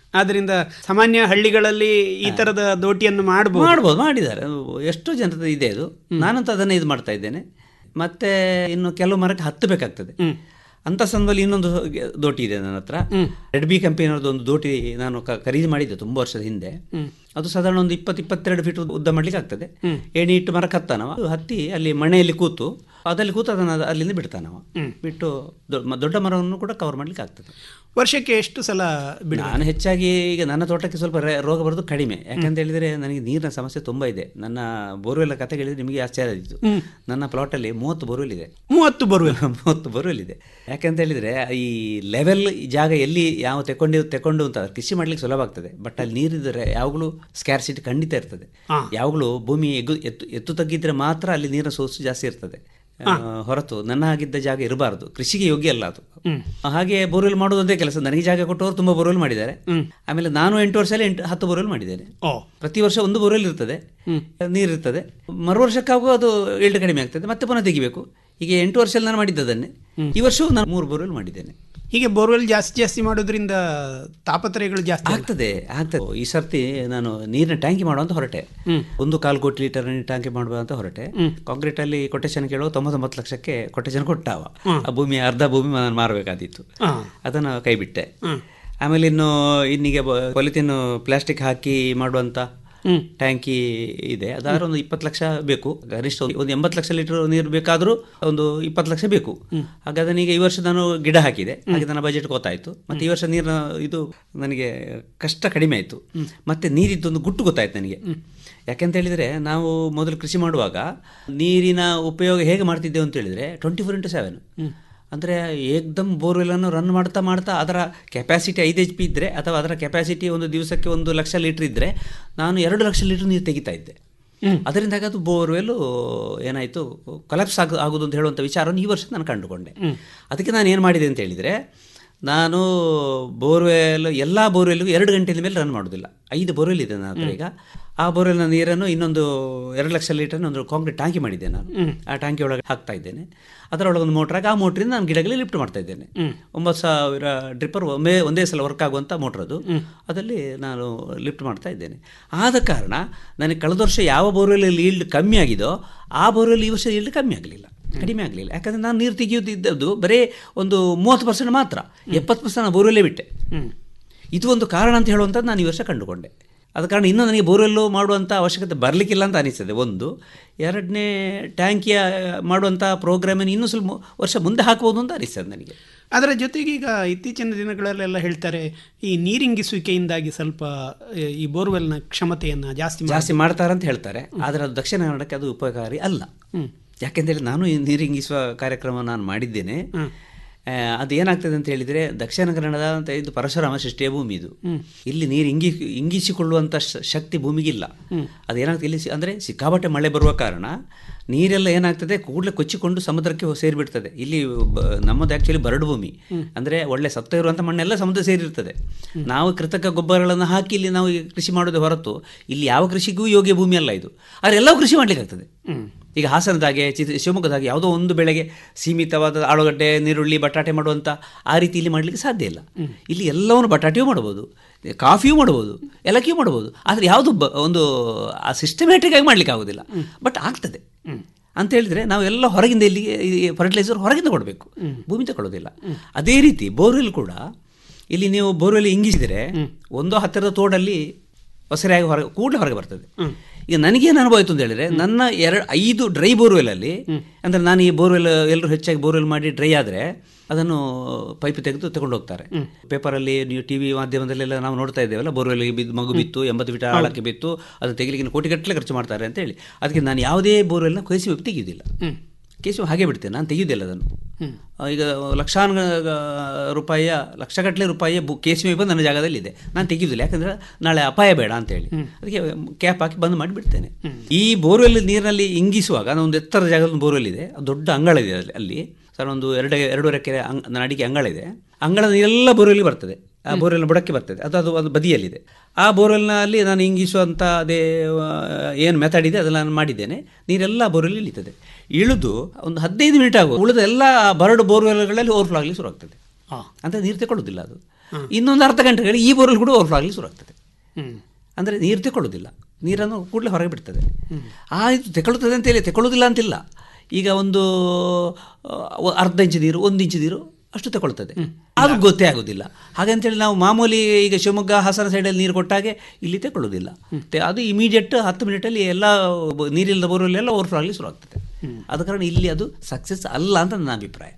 ಆದ್ರಿಂದ ಸಾಮಾನ್ಯ ಹಳ್ಳಿಗಳಲ್ಲಿ ಈ ತರದ ದೋಟಿಯನ್ನು ಮಾಡಬಹುದು ಮಾಡ್ಬೋದು ಮಾಡಿದ್ದಾರೆ ಅದು ಎಷ್ಟೋ ಜನರದ್ದು ಇದೆ ಅದು ನಾನಂತೂ ಅದನ್ನೇ ಇದು ಮಾಡ್ತಾ ಇದ್ದೇನೆ ಮತ್ತೆ ಇನ್ನು ಕೆಲವು ಮರಕ್ಕೆ ಹತ್ತಬೇಕಾಗ್ತದೆ ಅಂತ ಸಂದರ್ಭದಲ್ಲಿ ಇನ್ನೊಂದು ದೋಟಿ ಇದೆ ನನ್ನ ಹತ್ರ ರೆಡ್ ಬಿ ಕಂಪನಿಯವ್ರದ್ದು ಒಂದು ದೋಟಿ ನಾನು ಕ- ಖರೀದಿ ಮಾಡಿದ್ದೆ ತುಂಬ ವರ್ಷದ ಹಿಂದೆ ಅದು ಸಾಧಾರಣ ಒಂದು ಇಪ್ಪತ್ತು ಇಪ್ಪತ್ತೆರಡು ಫೀಟ್ ಉದ್ದ ಮಾಡ್ಲಿಕ್ಕೆ ಆಗ್ತದೆ ಏಣಿ ಇಟ್ಟು ಮರಕ್ಕೆ ಹತ್ತಾನವ ಅದು ಹತ್ತಿ ಅಲ್ಲಿ ಮನೆಯಲ್ಲಿ ಕೂತು ಅದಲ್ಲಿ ಕೂತು ಅದನ್ನು ಅದು ಅಲ್ಲಿಂದ ಬಿಡ್ತಾನವ ಬಿಟ್ಟು ದೊ- ಮ- ದೊಡ್ಡ ಮರವನ್ನು ಕೂಡ ಕವರ್ ಮಾಡ್ಲಿಕ್ಕೆ ಆಗ್ತದೆ ವರ್ಷಕ್ಕೆ ಎಷ್ಟು ಸಲ ಬಿಡ ನಾನು ಹೆಚ್ಚಾಗಿ ಈಗ ನನ್ನ ತೋಟಕ್ಕೆ ಸ್ವಲ್ಪ ರೇ- ರೋಗ ಬರೋದು ಕಡಿಮೆ ಯಾಕಂತ ಹೇಳಿದ್ರೆ ನನಗೆ ನೀರಿನ ಸಮಸ್ಯೆ ತುಂಬಾ ಇದೆ ನನ್ನ ಬೋರ್ವೆಲ್ ಕತೆ ಹೇಳಿದ್ರೆ ನಿಮಗೆ ಆಶ್ಚರ್ಯ ಆಯಿತು ನನ್ನ ಪ್ಲಾಟಲ್ಲಿ ಮೂವತ್ತು ಬೋರ್ವೆಲ್ ಇದೆ ಮೂವತ್ತು ಬೋರ್ವೆಲ್ ಮೂವತ್ತು ಬೋರ್ವೆಲ್ ಇದೆ ಯಾಕಂತ ಹೇಳಿದ್ರೆ ಈ ಲೆವೆಲ್ ಜಾಗ ಎಲ್ಲಿ ಯಾವ ತೆಕೊಂಡು ತೆಕೊಂಡು ಅಂತ ಕೃಷಿ ಮಾಡ್ಲಿಕ್ಕೆ ಸುಲಭ ಆಗ್ತದೆ ಬಟ್ ಅಲ್ಲಿ ನೀರಿದ್ರೆ ಯಾವಾಗಲೂ ಸ್ಕ್ಯಾರ್ಸಿಟಿ ಖಂಡಿತ ಇರ್ತದೆ ಯಾವಾಗಲೂ ಭೂಮಿ ಎಗ್ಗು ಎತ್ತು ಎತ್ತು ತಗ್ಗಿದ್ರೆ ಮಾತ್ರ ಅಲ್ಲಿ ನೀರಿನ ಸೋರ್ಸ್ ಜಾಸ್ತಿ ಇರ್ತದೆ ಆ, ಹೊರತು ನನ್ನ ಆಗಿದ್ದ ಜಾಗ ಇರಬಾರ್ದು ಕೃಷಿಗೆ ಯೋಗ್ಯ ಅಲ್ಲ ಅದು ಹಾಗೆ ಬೋರ್ವೆಲ್ ಮಾಡೋದೊಂದೇ ಕೆಲಸ ನನಗೆ ಜಾಗ ಕೊಟ್ಟವರು ತುಂಬಾ ಬೋರ್ವೆಲ್ ಮಾಡಿದ್ದಾರೆ ಆಮೇಲೆ ನಾನು ಎಂಟು ವರ್ಷದಲ್ಲಿ ಎಂಟು ಹತ್ತು ಬೋರ್ವೆಲ್ ಮಾಡಿದ್ದೇನೆ ಪ್ರತಿ ವರ್ಷ ಒಂದು ಬೋರ್ವೆಲ್ ಇರ್ತದೆ ನೀರಿರ್ತದೆ ಮರು ವರ್ಷಕ್ಕಾಗೂ ಅದು ಇಲ್ಡ್ ಕಡಿಮೆ ಆಗ್ತದೆ ಮತ್ತೆ ಪುನಃ ತೆಗಿಬೇಕು ಹೀಗೆ ಎಂಟು ವರ್ಷದಲ್ಲಿ ನಾನು ಮಾಡಿದ್ದದನ್ನೇ ಈ ವರ್ಷವೂ ನಾನು ಮೂರು ಬೋರ್ವೆಲ್ ಮಾಡಿದ್ದೇನೆ ಹೀಗೆ ಬೋರ್ವೆಲ್ ಜಾಸ್ತಿ ಜಾಸ್ತಿ ಮಾಡೋದ್ರಿಂದ ತಾಪತ್ರಯಗಳು ಜಾಸ್ತಿ ಆಗ್ತದೆ ಆಗ್ತದೆ ಈ ಸರ್ತಿ ನಾನು ನೀರಿನ ಟ್ಯಾಂಕಿ ಮಾಡುವಂತ ಹೊರಟೆ ಒಂದು ಕಾಲು ಕೋಟಿ ಲೀಟರ್ ನೀರಿನ ಟ್ಯಾಂಕಿ ಮಾಡುವ ಅಂತ ಹೊರಟೆ ಕಾಂಕ್ರೀಟ್ ಅಲ್ಲಿ ಕೊಟೇಶನ್ ಕೇಳುವ ತೊಂಬತ್ತೊಂಬತ್ತು ಲಕ್ಷಕ್ಕೆ ಕೊಟೇಶನ್ ಕೊಟ್ಟಾವ ಆ ಭೂಮಿ ಅರ್ಧ ಭೂಮಿ ನಾನು ಮಾರಬೇಕಾದಿತ್ತು ಅದನ್ನು ಕೈ ಬಿಟ್ಟೆ ಆಮೇಲೆ ಇನ್ನು ಇನ್ನೀಗ ಪಾಲಿಥಿನ್ ಪ್ಲಾಸ್ಟಿಕ್ ಹಾಕಿ ಮಾಡುವಂತ ಟ್ಯಾಂಕಿ ಇದೆ ಅದಾದ್ರೆ ಒಂದು ಇಪ್ಪತ್ತು ಲಕ್ಷ ಬೇಕು ಗರಿಷ್ಠ ಒಂದು- ಒಂದು ಎಂಬತ್ತು ಲಕ್ಷ ಲೀಟರ್ ನೀರು ಬೇಕಾದರೂ ಒಂದು ಇಪ್ಪತ್ತು ಲಕ್ಷ ಬೇಕು ಹಾಗೆ ಅದನ್ನ ಈಗ ಈ ವರ್ಷ ನಾನು ಗಿಡ ಹಾಕಿದೆ ಹಾಗೆ ನನ್ನ ಬಜೆಟ್ ಗೊತ್ತಾಯಿತು ಮತ್ತೆ ಈ ವರ್ಷ ನೀರಿನ ಇದು ನನಗೆ ಕಷ್ಟ ಕಡಿಮೆ ಆಯಿತು ಮತ್ತೆ ನೀರಿದ್ದೊಂದು ಗುಟ್ಟು ಗೊತ್ತಾಯ್ತು ನನಗೆ ಯಾಕೆಂತ ಹೇಳಿದರೆ ನಾವು ಮೊದಲು ಕೃಷಿ ಮಾಡುವಾಗ ನೀರಿನ ಉಪಯೋಗ ಹೇಗೆ ಮಾಡ್ತಿದ್ದೇವೆ ಅಂತ ಹೇಳಿದರೆ ಟ್ವೆಂಟಿ ಫೋರ್ ಇಂಟು ಸೆವೆನ್ ಅಂದರೆ ಏಕ್ದಮ್ ಬೋರ್ವೆಲನ್ನು ರನ್ ಮಾಡ್ತಾ ಮಾಡ್ತಾ ಅದರ ಕೆಪಾಸಿಟಿ ಐದು ಎಚ್ ಪಿ ಇದ್ದರೆ ಅಥವಾ ಅದರ ಕೆಪಾಸಿಟಿ ಒಂದು ದಿವಸಕ್ಕೆ ಒಂದು ಲಕ್ಷ ಲೀಟ್ರ್ ಇದ್ದರೆ ನಾನು ಎರಡು ಲಕ್ಷ ಲೀಟ್ರ್ ನೀರು ತೆಗಿತಾ ಇದ್ದೆ ಅದರಿಂದಾಗಿ ಅದು ಬೋರ್ವೆಲ್ ಏನಾಯಿತು ಕೊಲಾಪ್ಸ್ ಆಗ ಆಗೋದು ಅಂತ ಹೇಳುವಂಥ ವಿಚಾರವನ್ನು ಈ ವರ್ಷ ನಾನು ಕಂಡುಕೊಂಡೆ ಅದಕ್ಕೆ ನಾನು ಏನು ಮಾಡಿದೆ ಅಂತ ಹೇಳಿದರೆ ನಾನು ಬೋರ್ವೆಲ್ ಎಲ್ಲ ಬೋರ್ವೆಲ್ಗೂ ಎರಡು ಗಂಟೆಯ ಮೇಲೆ ರನ್ ಮಾಡೋದಿಲ್ಲ ಐದು ಬೋರ್ವೆಲ್ ಇದೆ ನನ್ನ ಹತ್ರ ಈಗ ಆ ಬೋರ್ವೆಲ್ನ ನೀರನ್ನು ಇನ್ನೊಂದು ಎರಡು ಲಕ್ಷ ಲೀಟರ್ ಒಂದು ಕಾಂಕ್ರೀಟ್ ಟ್ಯಾಂಕಿ ಮಾಡಿದ್ದೆ ನಾನು ಆ ಟ್ಯಾಂಕಿ ಒಳಗೆ ಹಾಕ್ತಾ ಇದ್ದೇನೆ ಅದರೊಳಗೆ ಒಂದು ಮೋಟ್ರಾಗ ಆ ಮೋಟ್ರಿಂದ ನಾನು ಗಿಡಗಳಿಗೆ ಲಿಫ್ಟ್ ಮಾಡ್ತಾ ಇದ್ದೇನೆ ಒಂಬತ್ತು ಸಾವಿರ ಡ್ರಿಪ್ಪರ್ ಒಮ್ಮೆ ಒಂದೇ ಸಲ ವರ್ಕ್ ಆಗುವಂಥ ಮೋಟ್ರ್ ಅದು ಅದರಲ್ಲಿ ನಾನು ಲಿಫ್ಟ್ ಮಾಡ್ತಾ ಇದ್ದೇನೆ ಆದ ಕಾರಣ ನನಗೆ ಕಳೆದ ವರ್ಷ ಯಾವ ಬೋರ್ವೆಲ್ ಈಲ್ಡ್ ಕಮ್ಮಿ ಆಗಿದೋ ಆ ಬೋರ್ವೆಲ್ ಈ ವರ್ಷ ಈಲ್ಡ್ ಕಮ್ಮಿ ಆಗಲಿಲ್ಲ ಕಡಿಮೆ ಆಗಲಿಲ್ಲ ಯಾಕಂದರೆ ನಾನು ನೀರು ತೆಗೆಯೋದಿದ್ದದ್ದು ಬರೀ ಒಂದು ಮೂವತ್ತು ಪರ್ಸೆಂಟ್ ಮಾತ್ರ ಎಪ್ಪತ್ತು ಪರ್ಸೆಂಟ್ ನಾನು ಬೋರ್ವೆಲ್ಲೇ ಬಿಟ್ಟೆ ಇದು ಒಂದು ಕಾರಣ ಅಂತ ಹೇಳುವಂಥದ್ದು ನಾನು ಈ ವರ್ಷ ಕಂಡುಕೊಂಡೆ ಆದ ಕಾರಣ ಇನ್ನೂ ನನಗೆ ಬೋರ್ವೆಲ್ಲು ಮಾಡುವಂಥ ಅವಶ್ಯಕತೆ ಬರಲಿಕ್ಕಿಲ್ಲ ಅಂತ ಅನಿಸ್ತದೆ ಒಂದು ಎರಡನೇ ಟ್ಯಾಂಕಿಯ ಮಾಡುವಂಥ ಪ್ರೋಗ್ರಾಮನ್ನು ಇನ್ನೂ ಸ್ವಲ್ಪ ವರ್ಷ ಮುಂದೆ ಹಾಕ್ಬೋದು ಅಂತ ಅನಿಸ್ತದೆ ನನಗೆ ಅದರ ಜೊತೆಗೆ ಈಗ ಇತ್ತೀಚಿನ ದಿನಗಳಲ್ಲೆಲ್ಲ ಹೇಳ್ತಾರೆ ಈ ನೀರಿಂಗಿಸುವಿಕೆಯಿಂದಾಗಿ ಸ್ವಲ್ಪ ಆ, ಈ ಬೋರ್ವೆಲ್ನ ಕ್ಷಮತೆಯನ್ನು ಜಾಸ್ತಿ ಮಾಡಿ- ಜಾಸ್ತಿ ಮಾಡ್ತಾರೆ ಅಂತ ಹೇಳ್ತಾರೆ ಆದರೆ ಅದು ದಕ್ಷಿಣ ಕನ್ನಡಕ್ಕೆ ಅದು ಉಪಕಾರಿ ಅಲ್ಲ ಯಾಕೆಂತೇಳಿ ನಾನು ಈ ನೀರಿಂಗಿಸುವ ಕಾರ್ಯಕ್ರಮ ನಾನು ಮಾಡಿದ್ದೇನೆ ಆ, ಅದು ಏನಾಗ್ತದೆ ಅಂತ ಹೇಳಿದರೆ ದಕ್ಷಿಣ ಕನ್ನಡದ ಅಂತ ಇದು ಪರಶುರಾಮ ಸೃಷ್ಟಿಯ ಭೂಮಿ ಇದು ಇಲ್ಲಿ ನೀರು ಇಂಗಿ ಇಂಗಿಸಿಕೊಳ್ಳುವಂಥ ಶ- ಶಕ್ತಿ ಭೂಮಿಗಿಲ್ಲ ಅದೇನಾಗ್ತದೆ ಇಲ್ಲಿ ಸಿ- ಅಂದರೆ ಸಿಕ್ಕಾಪಟ್ಟೆ ಮಳೆ ಬರುವ ಕಾರಣ ನೀರೆಲ್ಲ ಏನಾಗ್ತದೆ ಕೂಡಲೇ ಕೊಚ್ಚಿಕೊಂಡು ಸಮುದ್ರಕ್ಕೆ ಹೋ- ಸೇರಿಬಿಡ್ತದೆ ಇಲ್ಲಿ ಬ- ನಮ್ಮದು ಆ್ಯಕ್ಚುಲಿ ಬರಡು ಭೂಮಿ ಅಂದರೆ ಒಳ್ಳೆ ಸತ್ತ ಇರುವಂಥ ಮಣ್ಣೆಲ್ಲ ಸಮುದ್ರ ಸೇರಿರ್ತದೆ ನಾವು ಕೃತಕ ಗೊಬ್ಬರಗಳನ್ನು ಹಾಕಿ ಇಲ್ಲಿ ನಾವು ಈ ಕೃಷಿ ಮಾಡೋದು ಹೊರತು ಇಲ್ಲಿ ಯಾವ ಕೃಷಿಗೂ ಯೋಗ್ಯ ಭೂಮಿ ಅಲ್ಲ ಇದು ಆದರೆ ಎಲ್ಲವೂ ಕೃಷಿ ಮಾಡ್ಲಿಕ್ಕೆ ಆಗ್ತದೆ ಈಗ ಹಾಸನದಾಗೆ ಚಿತ್ರ ಶಿವಮೊಗ್ಗದಾಗೆ ಯಾವುದೋ ಒಂದು ಬೆಳೆಗೆ ಸೀಮಿತವಾದ ಆಲೂಗಡ್ಡೆ ನೀರುಳ್ಳಿ ಬಟಾಟೆ ಮಾಡುವಂಥ ಆ ರೀತಿ ಇಲ್ಲಿ ಮಾಡಲಿಕ್ಕೆ ಸಾಧ್ಯ ಇಲ್ಲ ಇಲ್ಲಿ ಎಲ್ಲವನ್ನು ಬಟಾಟೆಯೂ ಮಾಡ್ಬೋದು ಕಾಫಿಯೂ ಮಾಡ್ಬೋದು ಏಲಕ್ಕಿಯೂ ಮಾಡ್ಬೋದು ಆದರೆ ಯಾವುದು ಬ ಒಂದು ಆ ಸಿಸ್ಟಮ್ಯಾಟಿಕ್ ಆಗಿ ಮಾಡ್ಲಿಕ್ಕೆ ಆಗೋದಿಲ್ಲ ಬಟ್ ಆಗ್ತದೆ ಅಂತ ಹೇಳಿದ್ರೆ ನಾವು ಎಲ್ಲ ಹೊರಗಿಂದ ಇಲ್ಲಿಗೆ ಫರ್ಟಿಲೈಸರ್ ಹೊರಗಿಂದ ಕೊಡಬೇಕು ಭೂಮಿ ತಗೊಳ್ಳೋದಿಲ್ಲ ಅದೇ ರೀತಿ ಬೋರ್ವೆಲ್ ಕೂಡ ಇಲ್ಲಿ ನೀವು ಬೋರ್ವೆಲ್ ಇಂಗಿಸಿದರೆ ಒಂದು ಹತ್ತಿರದ ತೋಡಲ್ಲಿ ಹೊಸರೆಯಾಗಿ ಹೊರಗೆ ಕೂಡಲೇ ಹೊರಗೆ ಬರ್ತದೆ ಈಗ ನನಗೇನು ಅನುಭವ ಆಯಿತು ಅಂತ ಹೇಳಿದ್ರೆ ನನ್ನ ಎರಡು ಐದು ಡ್ರೈ ಬೋರ್ವೆಲಲ್ಲಿ ಅಂದರೆ ನಾನು ಈ ಬೋರ್ವೆಲ್ ಎಲ್ಲರೂ ಹೆಚ್ಚಾಗಿ ಬೋರ್ವೆಲ್ ಮಾಡಿ ಡ್ರೈ ಆದರೆ ಅದನ್ನು ಪೈಪ್ ತೆಗೆದು ತಗೊಂಡು ಹೋಗ್ತಾರೆ ಪೇಪರಲ್ಲಿ ನೀವು ಟಿ ವಿ ಮಾಧ್ಯಮದಲ್ಲೆಲ್ಲ ನಾವು ನೋಡ್ತಾ ಇದ್ದೇವಲ್ಲ ಬೋರ್ವೆಲ್ಗೆ ಬಿದ್ದು ಮಗು ಬಿತ್ತು ಎಂಬತ್ತು ಫೀಟ್ ಆಳಕ್ಕೆ ಬಿತ್ತು ಅದು ತೆಗಿಲಿಕ್ಕೆ ಕೋಟಿಗಟ್ಟಲೆ ಖರ್ಚು ಮಾಡ್ತಾರೆ ಅಂತ ಹೇಳಿ ಅದಕ್ಕೆ ನಾನು ಯಾವುದೇ ಬೋರ್ವೆಲ್ನ ಕೆ ತೆಗೆಯುವುದಿಲ್ಲ ಕೆ ಸಿ ಹಾಗೆ ಬಿಡ್ತೇನೆ ನಾನು ತೆಗೆಯುವುದಿಲ್ಲ ಅದನ್ನು ಆ, ಈಗ ಲಕ್ಷಾನು ರೂಪಾಯಿಯ ಲಕ್ಷಗಟ್ಟಲೆ ರೂಪಾಯಿಯ ಬು ಕೆ ಸಿ ಬಂದು ನನ್ನ ಜಾಗದಲ್ಲಿದೆ ನಾನು ತೆಗೆಯುವುದಿಲ್ಲ ಯಾಕಂದರೆ ನಾಳೆ ಅಪಾಯ ಬೇಡ ಅಂತೇಳಿ ಅದಕ್ಕೆ ಕ್ಯಾಪ್ ಹಾಕಿ ಬಂದ್ ಮಾಡಿ ಬಿಡ್ತೇನೆ ಈ ಬೋರ್ವೆಲ್ ನೀರಿನಲ್ಲಿ ಇಂಗಿಸುವಾಗ ನಾನು ಒಂದು ಎತ್ತರ ಜಾಗದಲ್ಲಿ ಬೋರ್ವೆಲ್ ಇದೆ ಅದು ದೊಡ್ಡ ಅಂಗಳ ಇದೆ ಅಲ್ಲಿ- ಅಲ್ಲಿ ಸರ್ ಒಂದು ಎರಡು ಎರಡೂವರೆ ಎಕರೆ ಅಂಗ್ ನನ್ನ ಅಡಿಗೆ ಅಂಗಳ ಇದೆ ಅಂಗಳದ ನೀರೆಲ್ಲ ಬೋರ್ವೆಲ್ ಬರ್ತದೆ ಆ ಬೋರ್ವೆಲ್ ಬುಡಕ್ಕೆ ಬರ್ತದೆ ಅದು ಅದು ಅದು ಬದಿಯಲ್ಲಿದೆ ಆ ಬೋರ್ವೆಲ್ನಲ್ಲಿ ನಾನು ಇಂಗಿಸುವಂಥ ಅದೇ ಏನು ಮೆಥಡ್ ಇದೆ ಅದನ್ನು ನಾನು ಮಾಡಿದ್ದೇನೆ ನೀರೆಲ್ಲ ಬೋರ್ವೆಲ್ ಇಳಿತದೆ ಇಳಿದು ಒಂದು ಹದಿನೈದು ಮಿನಿಟ್ ಆಗುವ ಉಳಿದ ಎಲ್ಲ ಬರಡು ಬೋರ್ವೆಲ್ಗಳಲ್ಲಿ ಓವರ್ಫ್ಲೋ ಆಗಲಿ ಶುರು ಆಗ್ತದೆ ಅಂತ ನೀರು ತಗೊಳ್ಳೋದಿಲ್ಲ ಅದು ಇನ್ನೊಂದು ಅರ್ಧ ಗಂಟೆಗಳಿಗೆ ಈ ಬೋರ್ವೆಲ್ ಕೂಡ ಓವರ್ಫ್ಲೋ ಆಗಲಿ ಶುರು ಆಗ್ತದೆ ಹ್ಮ್. ಅಂದರೆ ನೀರು ತೆಕೊಳ್ಳೋದಿಲ್ಲ ನೀರನ್ನು ಕೂಡಲೇ ಹೊರಗೆ ಬಿಡ್ತದೆ ಆ ಇದು ತೆಗೊಳ್ಳುತ್ತದೆ ಅಂತೇಳಿ ತೆಗೊಳ್ಳೋದಿಲ್ಲ ಅಂತಿಲ್ಲ ಈಗ ಒಂದು ಆ, ಅರ್ಧ ಇಂಚು ನೀರು ಒಂದು ಇಂಚು ನೀರು ಅಷ್ಟು ತಗೊಳ್ತದೆ ಅದು ಗೊತ್ತೇ ಆಗೋದಿಲ್ಲ ಹಾಗಂತೇಳಿ ನಾವು ಮಾಮೂಲಿ ಈಗ ಶಿವಮೊಗ್ಗ ಹಾಸನ ಸೈಡಲ್ಲಿ ನೀರು ಕೊಟ್ಟಾಗೆ ಇಲ್ಲಿ ತಗೊಳ್ಳೋದಿಲ್ಲ ತೆ- ಅದು ಇಮಿಡಿಯೇಟ್ ಹತ್ತು ಮಿನಿಟಲ್ಲಿ ಎಲ್ಲ ಬ- ನೀರಿಲ್ಲದ ಬೋರ್ವೆಲ್ ಓವರ್ಫ್ಲೋ ಆಗಲಿ ಶುರು ಆಗ್ತದೆ ಆದ ಕಾರಣ ಇಲ್ಲಿ ಅದು ಸಕ್ಸಸ್ ಅಲ್ಲ ಅಂತ ನನ್ನ ಅಭಿಪ್ರಾಯ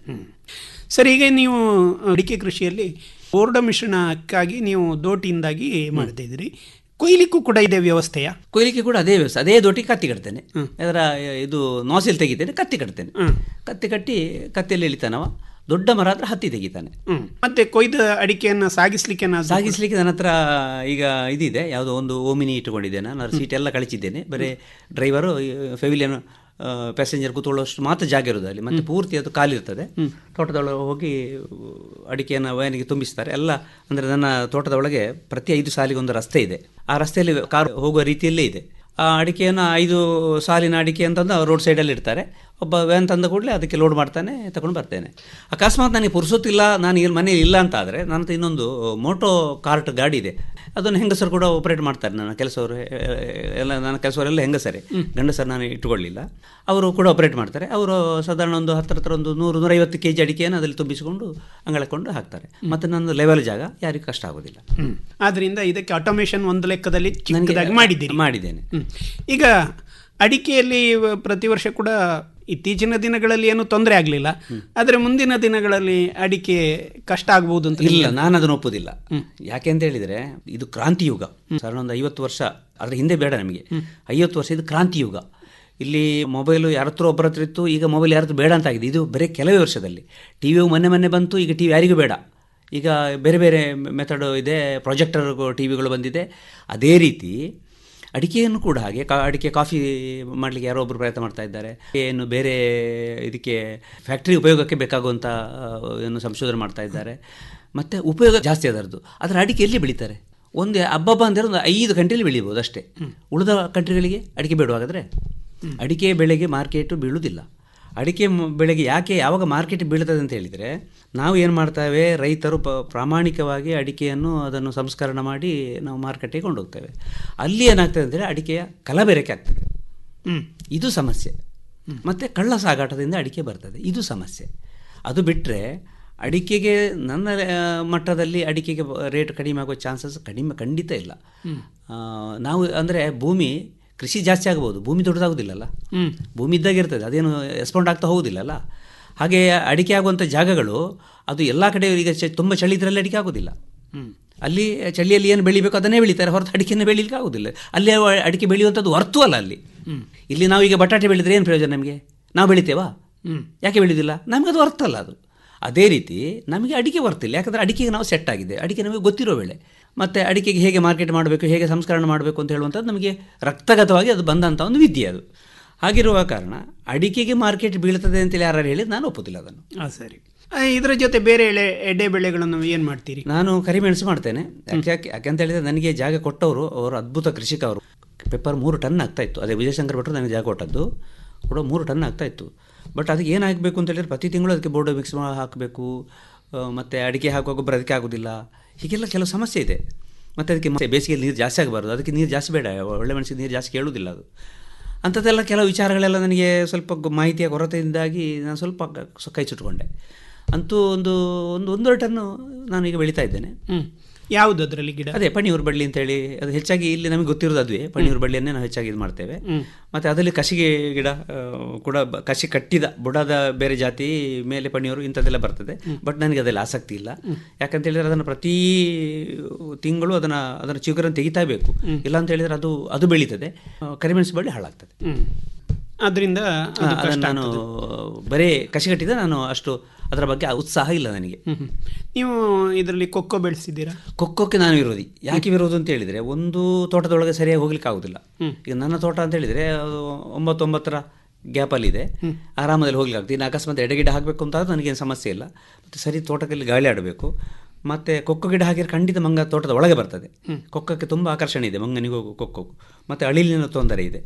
ಸರ್ ಈಗ ನೀವು ಅಡಿಕೆ ಕೃಷಿಯಲ್ಲಿ ಬೋರ್ಡ ಮಿಶ್ರಣಕ್ಕಾಗಿ ನೀವು ದೋಟಿಯಿಂದಾಗಿ ಮಾಡ್ತಾ ಇದ್ದೀರಿ ಕೊಯ್ಲಿಕ್ಕೂ ಕೂಡ ಇದೆ ವ್ಯವಸ್ಥೆಯ ಕೊಯ್ಲಿಕ್ಕೆ ಕೂಡ ಅದೇ ವ್ಯವಸ್ಥೆ ಅದೇ ದೊಡ್ಡ ಕತ್ತಿ ಕಟ್ತೇನೆ ಅದರ ಇದು ನಾಸಿಲ್ ತೆಗಿತೇನೆ ಕತ್ತಿ ಕಟ್ತೇನೆ ಕತ್ತಿ ಕಟ್ಟಿ ಕತ್ತಿಯಲ್ಲಿ ಎಳಿತಾನವ ದೊಡ್ಡ ಮರ ಹತ್ರ ಹತ್ತಿ ತೆಗಿತಾನೆ ಹ್ಮ್. ಮತ್ತೆ ಕೊಯ್ದ ಅಡಿಕೆಯನ್ನ ಸಾಗಿಸ್ಲಿಕ್ಕೆ ಏನಾದ್ರು- ಸಾಗಿಸ್ಲಿಕ್ಕೆ ನನ್ನ ಹತ್ರ ಈಗ ಇದಿದೆ ಯಾವುದೋ ಒಂದು ಓಮಿನಿ ಇಟ್ಟುಕೊಂಡಿದ್ದೇನೆ ನಾನು ಸೀಟ್ ಎಲ್ಲ ಕಳಿಸಿದ್ದೇನೆ ಬರೀ ಡ್ರೈವರು ಫೆವಿಲಿಯನ್ ಪ್ಯಾಸೆಂಜರ್ ಕೂತ್ಕೊಳ್ಳೋಷ್ಟು ಮಾತ್ರ ಜಾಗ ಇರೋದು ಅಲ್ಲಿ ಮತ್ತೆ ಪೂರ್ತಿ ಅದು ಖಾಲಿರ್ತದೆ ತೋಟದೊಳಗೆ ಹೋಗಿ ಅಡಿಕೆಯನ್ನು ವ್ಯಾನಿಗೆ ತುಂಬಿಸ್ತಾರೆ ಎಲ್ಲ ಅಂದರೆ ನನ್ನ ತೋಟದ ಒಳಗೆ ಪ್ರತಿ ಐದು ಸಾಲಿಗೆ ಒಂದು ರಸ್ತೆ ಇದೆ ಆ ರಸ್ತೆಯಲ್ಲಿ ಕಾರು ಹೋಗುವ ರೀತಿಯಲ್ಲೇ ಇದೆ ಆ ಅಡಿಕೆಯನ್ನು ಐದು ಸಾಲಿನ ಅಡಿಕೆ ಅಂತಂದು ರೋಡ್ ಸೈಡಲ್ಲಿ ಇಡ್ತಾರೆ ಒಬ್ಬ ವ್ಯಾನ್ ತಂದ ಕೂಡಲೇ ಅದಕ್ಕೆ ಲೋಡ್ ಮಾಡ್ತಾನೆ ತಗೊಂಡು ಬರ್ತೇನೆ ಅಕಸ್ಮಾತ್ ನನಗೆ ಪುರ್ಸೊತ್ತಿಲ್ಲ ನಾನು ಇಲ್ಲಿ ಮನೇಲಿ ಇಲ್ಲ ಅಂತ ಆದರೆ ನನ್ನ ಹತ್ರ ಇನ್ನೊಂದು ಮೋಟೋ ಕಾರ್ಟ್ ಗಾಡಿ ಇದೆ ಅದನ್ನು ಹೆಂಗಸರು ಕೂಡ ಆಪರೇಟ್ ಮಾಡ್ತಾರೆ ನನ್ನ ಕೆಲಸವರು ಎಲ್ಲ ನನ್ನ ಕೆಲಸವರೆಲ್ಲ ಹೆಂಗಸರೇ ಗಂಡಸರು ನಾನು ಇಟ್ಟುಕೊಳ್ಳಿಲ್ಲ ಅವರು ಕೂಡ ಆಪರೇಟ್ ಮಾಡ್ತಾರೆ ಅವರು ಸಾಧಾರಣ ಒಂದು ಹತ್ತರ ಹತ್ರ ಒಂದು ನೂರು ನೂರೈವತ್ತು ಕೆ ಜಿ ಅಡಿಕೆಯನ್ನು ಅದರಲ್ಲಿ ತುಂಬಿಸಿಕೊಂಡು ಅಂಗಳಕೊಂಡು ಹಾಕ್ತಾರೆ ಮತ್ತು ನನ್ನ ಲೆವೆಲ್ ಜಾಗ ಯಾರಿಗೂ ಕಷ್ಟ ಆಗೋದಿಲ್ಲ ಹ್ಮ್. ಆದ್ರಿಂದ ಇದಕ್ಕೆ ಆಟೋಮೇಷನ್ ಒಂದು ಲೆಕ್ಕದಲ್ಲಿ ಚಿಕ್ಕದಾಗಿ ಮಾಡಿದ್ದೀರಿ ಮಾಡಿದ್ದೇನೆ ಹ್ಮ್. ಈಗ ಅಡಿಕೆಯಲ್ಲಿ ವ- ಪ್ರತಿ ವರ್ಷ ಕೂಡ ಇತ್ತೀಚಿನ ದಿನಗಳಲ್ಲಿ ಏನು ತೊಂದರೆ ಆಗಲಿಲ್ಲ ಆದರೆ ಮುಂದಿನ ದಿನಗಳಲ್ಲಿ ಅಡಿಕೆ ಕಷ್ಟ ಆಗ್ಬೋದು ಅಂತ ಇಲ್ಲ ನಾನು ಅದನ್ನು ಒಪ್ಪುದಿಲ್ಲ ಯಾಕೆ ಅಂತ ಹೇಳಿದ್ರೆ ಇದು ಕ್ರಾಂತಿ ಯುಗ ಸಾಧಾರಣ ಒಂದು ಐವತ್ತು ವರ್ಷ ಅದ್ರ ಹಿಂದೆ ಬೇಡ ನಮಗೆ ಐವತ್ತು ವರ್ಷ ಇದು ಕ್ರಾಂತಿ ಯುಗ ಇಲ್ಲಿ ಮೊಬೈಲು ಯಾರ ಹತ್ರ ಒಬ್ಬರ ಹತ್ರ ಇತ್ತು ಈಗ ಮೊಬೈಲ್ ಯಾರ ಹತ್ರ ಬೇಡ ಅಂತ ಆಗಿದೆ ಇದು ಬರೀ ಕೆಲವೇ ವರ್ಷದಲ್ಲಿ ಟಿ ವಿಯು ಮೊನ್ನೆ ಮೊನ್ನೆ ಬಂತು ಈಗ ಟಿ ವಿ ಯಾರಿಗೂ ಬೇಡ ಈಗ ಬೇರೆ ಬೇರೆ ಮೆಥಡ್ ಇದೆ ಪ್ರೊಜೆಕ್ಟರ್ ಟಿ ವಿಗಳು ಬಂದಿದೆ ಅದೇ ರೀತಿ ಅಡಿಕೆಯನ್ನು ಕೂಡ ಹಾಗೆ ಕಾ ಅಡಿಕೆ ಕಾಫಿ ಮಾಡಲಿಕ್ಕೆ ಯಾರೋ ಒಬ್ಬರು ಪ್ರಯತ್ನ ಮಾಡ್ತಾ ಇದ್ದಾರೆ ಏನು ಬೇರೆ ಇದಕ್ಕೆ ಫ್ಯಾಕ್ಟ್ರಿ ಉಪಯೋಗಕ್ಕೆ ಬೇಕಾಗುವಂಥ ಆ, ಏನು ಸಂಶೋಧನೆ ಮಾಡ್ತಾ ಇದ್ದಾರೆ ಮತ್ತು ಉಪಯೋಗ ಜಾಸ್ತಿ ಅದರದ್ದು ಆದರೆ ಅಡಿಕೆ ಎಲ್ಲಿ ಬೆಳೀತಾರೆ ಒಂದು ಹಬ್ಬಬ್ಬ ಅಂದರೆ ಒಂದು ಐದು ಕಂಟ್ರಿಯಲ್ಲಿ ಬೆಳೀಬೋದು ಅಷ್ಟೇ ಉಳಿದ ಕಂಟ್ರಿಗಳಿಗೆ ಅಡಿಕೆ ಬೇಡವಾಗಾದ್ರೆ ಅಡಿಕೆ ಬೆಳೆಗೆ ಮಾರ್ಕೆಟು ಬೀಳುವುದಿಲ್ಲ ಅಡಿಕೆ ಮ- ಬೆಳೆಗೆ ಯಾಕೆ ಯಾವಾಗ ಮಾರ್ಕೆಟ್ ಬೀಳ್ತದೆ ಅಂತ ಹೇಳಿದರೆ ನಾವು ಏನು ಮಾಡ್ತೇವೆ ರೈತರು ಪ ಪ್ರಾಮಾಣಿಕವಾಗಿ ಅಡಿಕೆಯನ್ನು ಅದನ್ನು ಸಂಸ್ಕರಣ ಮಾಡಿ ನಾವು ಮಾರ್ಕೆಟಿಗೆ ಕೊಂಡೋಗ್ತೇವೆ ಅಲ್ಲಿ ಏನಾಗ್ತದೆ ಅಂದರೆ ಅಡಿಕೆಯ ಕಲಬೆರಕೆ ಆಗ್ತದೆ ಇದು ಸಮಸ್ಯೆ ಮತ್ತು ಕಳ್ಳ ಸಾಗಾಟದಿಂದ ಅಡಿಕೆ ಬರ್ತದೆ ಇದು ಸಮಸ್ಯೆ ಅದು ಬಿಟ್ಟರೆ ಅಡಿಕೆಗೆ ನನ್ನ ಆ, ಮಟ್ಟದಲ್ಲಿ ಅಡಿಕೆಗೆ ರೇಟ್ ಕಡಿಮೆ ಆಗೋ ಚಾನ್ಸಸ್ ಕಡಿಮೆ ಖಂಡಿತ ಇಲ್ಲ ಆ, ನಾವು ಅಂದರೆ ಭೂಮಿ ಕೃಷಿ ಜಾಸ್ತಿ ಆಗ್ಬೋದು ಭೂಮಿ ದೊಡ್ಡದಾಗೋದಿಲ್ಲಲ್ಲ ಹ್ಮ್. ಭೂಮಿ ಇದ್ದಾಗ ಇರ್ತದೆ ಅದೇನು ರೆಸ್ಪಾಂಡ್ ಆಗ್ತಾ ಹೋಗೋದಿಲ್ಲಲ್ಲ ಹಾಗೆ ಅಡಿಕೆ ಆಗುವಂಥ ಜಾಗಗಳು ಅದು ಎಲ್ಲ ಕಡೆ ಈಗ ಚ ತುಂಬ ಚಳಿ ಇದ್ರಲ್ಲಿ ಅಡಿಕೆ ಆಗೋದಿಲ್ಲ ಅಲ್ಲಿ ಚಳಿಯಲ್ಲಿ ಏನು ಬೆಳಿಬೇಕು ಅದನ್ನೇ ಬೆಳೀತಾರೆ ಹೊರತು ಅಡಿಕೆಯನ್ನು ಬೆಳೀಲಿಕ್ಕೆ ಆಗೋದಿಲ್ಲ ಅಲ್ಲಿ ಅವ ಅಡಿಕೆ ಬೆಳೆಯುವಂಥದ್ದು ಅರ್ಥ ಅಲ್ಲ ಅಲ್ಲಿ ಇಲ್ಲಿ ನಾವೀಗ ಬಟಾಟೆ ಬೆಳೆದ್ರೆ ಏನು ಪ್ರಯೋಜನ ನಮಗೆ ನಾವು ಬೆಳಿತೇವಾ ಯಾಕೆ ಬೆಳೆಯೋದಿಲ್ಲ ನಮಗೆ ಅದು ಅರ್ಥ ಅಲ್ಲ ಅದು ಅದೇ ರೀತಿ ನಮಗೆ ಅಡಿಕೆ ಬರ್ತಿಲ್ಲ ಯಾಕಂದರೆ ಅಡಿಕೆಗೆ ನಾವು ಸೆಟ್ ಆಗಿದೆ ಅಡಿಕೆ ನಮಗೆ ಗೊತ್ತಿರೋ ವೇಳೆ ಮತ್ತು ಅಡಿಕೆಗೆ ಹೇಗೆ ಮಾರ್ಕೆಟ್ ಮಾಡಬೇಕು ಹೇಗೆ ಸಂಸ್ಕರಣೆ ಮಾಡಬೇಕು ಅಂತ ಹೇಳುವಂಥದ್ದು ನಮಗೆ ರಕ್ತಗತವಾಗಿ ಅದು ಬಂದಂಥ ಒಂದು ವಿದ್ಯೆ ಅದು ಹಾಗಿರುವ ಕಾರಣ ಅಡಿಕೆಗೆ ಮಾರ್ಕೆಟ್ ಬೀಳ್ತದೆ ಅಂತೇಳಿ ಯಾರು ಹೇಳಿದ್ದು ನಾನು ಒಪ್ಪುದಿಲ್ಲ ಅದನ್ನು ಆ, ಸರಿ ಆ, ಇದರ ಜೊತೆ ಬೇರೆ ಎಳೆ ಎಡೆ ಬೆಳೆಗಳನ್ನು ಏನು ಮಾಡ್ತೀರಿ ನಾನು ಕರಿಮೆಣಸು ಮಾಡ್ತೇನೆ ಯಾಕೆ ಯಾಕೆ ಯಾಕೆ ಅಂತ ಹೇಳಿದ್ರೆ ನನಗೆ ಜಾಗ ಕೊಟ್ಟವರು ಅವರು ಅದ್ಭುತ ಕೃಷಿಕ ಅವರು ಪೆಪ್ಪರ್ ಮೂರು ಟನ್ ಆಗ್ತಾ ಇತ್ತು ಅದೇ ವಿಜಯಶಂಕರ್ ಭಟ್ರು ನನಗೆ ಜಾಗ ಕೊಟ್ಟದ್ದು ಕೂಡ ಮೂರು ಟನ್ ಆಗ್ತಾ ಇತ್ತು ಬಟ್ ಅದಕ್ಕೆ ಏನಾಗಬೇಕು ಅಂತ ಹೇಳಿದ್ರೆ ಪ್ರತಿ ತಿಂಗಳು ಅದಕ್ಕೆ ಬೋರ್ಡ್ ಮಿಕ್ಸ್ ಮಾಡಿ ಹಾಕಬೇಕು ಮತ್ತು ಅಡಿಕೆ ಹಾಕುವ ಗೊಬ್ಬರ ಅದಕ್ಕೆ ಆಗೋದಿಲ್ಲ ಹೀಗೆಲ್ಲ ಕೆಲವು ಸಮಸ್ಯೆ ಇದೆ ಮತ್ತು ಅದಕ್ಕೆ ಮತ್ತೆ ಬೇಸಿಗೆಯಲ್ಲಿ ನೀರು ಜಾಸ್ತಿ ಆಗಬಾರ್ದು ಅದಕ್ಕೆ ನೀರು ಜಾಸ್ತಿ ಬೇಡ ಒಳ್ಳೆ ಮೆಣಸಿಗೆ ನೀರು ಜಾಸ್ತಿ ಕೇಳುವುದಿಲ್ಲ ಅದು ಅಂಥದ್ದೆಲ್ಲ ಕೆಲವು ವಿಚಾರಗಳೆಲ್ಲ ನನಗೆ ಸ್ವಲ್ಪ ಗ- ಮಾಹಿತಿಯ ಕೊರತೆಯಿಂದಾಗಿ ನಾನು ಸ್ವಲ್ಪ ಕ- ಸ- ಕೈ ಸುಟ್ಕೊಂಡೆ ಅಂತೂ ಒಂದು ಒಂದು ಒಂದೂವರೆ ಟನ್ನು ನಾನೀಗ ಬೆಳೀತಾ ಇದ್ದೇನೆ ಹ್ಮ್ ಯಾವುದು ಅದರಲ್ಲಿ ಗಿಡ ಅದೇ ಪಣಿಯೂರು ಬಳ್ಳಿ ಅಂತೇಳಿ ಅದು ಹೆಚ್ಚಾಗಿ ಇಲ್ಲಿ ನಮಗೆ ಗೊತ್ತಿರೋದು ಅದುವೇ ಪಣಿಯೂರು ಬಳ್ಳಿಯನ್ನೇ ನಾವು ಹೆಚ್ಚಾಗಿ ಇದು ಮಾಡ್ತೇವೆ ಹ್ಮ್. ಮತ್ತು ಅದರಲ್ಲಿ ಕಸಿಗೆ ಗಿಡ ಆ, ಕೂಡ ಬ- ಕಸಿ ಕಟ್ಟಿದ ಬುಡದ ಬೇರೆ ಜಾತಿ ಮೇಲೆ ಪಣಿಯೂರು ಇಂಥದ್ದೆಲ್ಲ ಬರ್ತದೆ ಬಟ್ ನನಗೆ ಅದೆಲ್ಲ ಆಸಕ್ತಿ ಇಲ್ಲ ಯಾಕಂತ ಹೇಳಿದ್ರೆ ಅದನ್ನು ಪ್ರತಿ ತಿಂಗಳು ಅದನ್ನು ಅದರ ಚಿಗುರನ್ನು ತೆಗಿತಾ ಬೇಕು ಇಲ್ಲ ಅಂತ ಹೇಳಿದ್ರೆ ಅದು ಅದು ಬೆಳೀತದೆ ಆ, ಕರಿಮೆಣಸು ಬಳ್ಳಿ ಹಾಳಾಗ್ತದೆ ಹ್ಮ್. ಅದರಿಂದ ಅದು ಆ, ಕಷ್ಟ ಅದನ್ನು ನಾನು ಆಗ್ತದೆ. ಬರೀ ಕಸಿ ಕಟ್ಟಿದ ನಾನು ಅಷ್ಟು ಅದರ ಬಗ್ಗೆ ಆ ಉತ್ಸಾಹ ಇಲ್ಲ ನನಗೆ ಹ್ಮ್, ಹ್ಮ್. ನೀವು ಇದರಲ್ಲಿ ಕೊಕ್ಕೋ ಬೆಳೆಸಿದ್ದೀರಾ ಕೊಕ್ಕೋಕ್ಕೆ ನಾನು ವಿರೋಧಿ ಯಾಕೆ ವಿರೋಧ ಅಂತ ಹೇಳಿದರೆ ಒಂದು ತೋಟದೊಳಗೆ ಸರಿಯಾಗಿ ಹೋಗ್ಲಿಕ್ಕೆ ಆಗುದಿಲ್ಲ ಈಗ ನನ್ನ ತೋಟ ಅಂತ ಹೇಳಿದರೆ ಅದು ಒಂಬತ್ತೊಂಬತ್ತರ ಗ್ಯಾಪಲ್ಲಿದೆ ಆರಾಮದಲ್ಲಿ ಹೋಗ್ಲಿಕ್ಕೆ ಆಗ್ತದೆ ಇನ್ನು ಅಕಸ್ಮಾತ್ ಎಡೆಗಿಡ ಹಾಕಬೇಕು ಅಂತ ಆದ್ರೆ ನನಗೇನು ಸಮಸ್ಯೆ ಇಲ್ಲ ಮತ್ತು ಸರಿ ತೋಟದಲ್ಲಿ ಗಾಳಿ ಆಡಬೇಕು ಮತ್ತು ಕೊಕ್ಕೋ ಗಿಡ ಹಾಕಿದ್ರೆ ಖಂಡಿತ ಮಂಗ ತೋಟದ ಒಳಗೆ ಬರ್ತದೆ ಕೊಕ್ಕಕ್ಕೆ ತುಂಬ ಆಕರ್ಷಣೆ ಇದೆ ಮಂಗನಿಗೂ ಕೊಕ್ಕೋ ಮತ್ತು ಅಳಿಲಿನ ತೊಂದರೆ ಇದೆ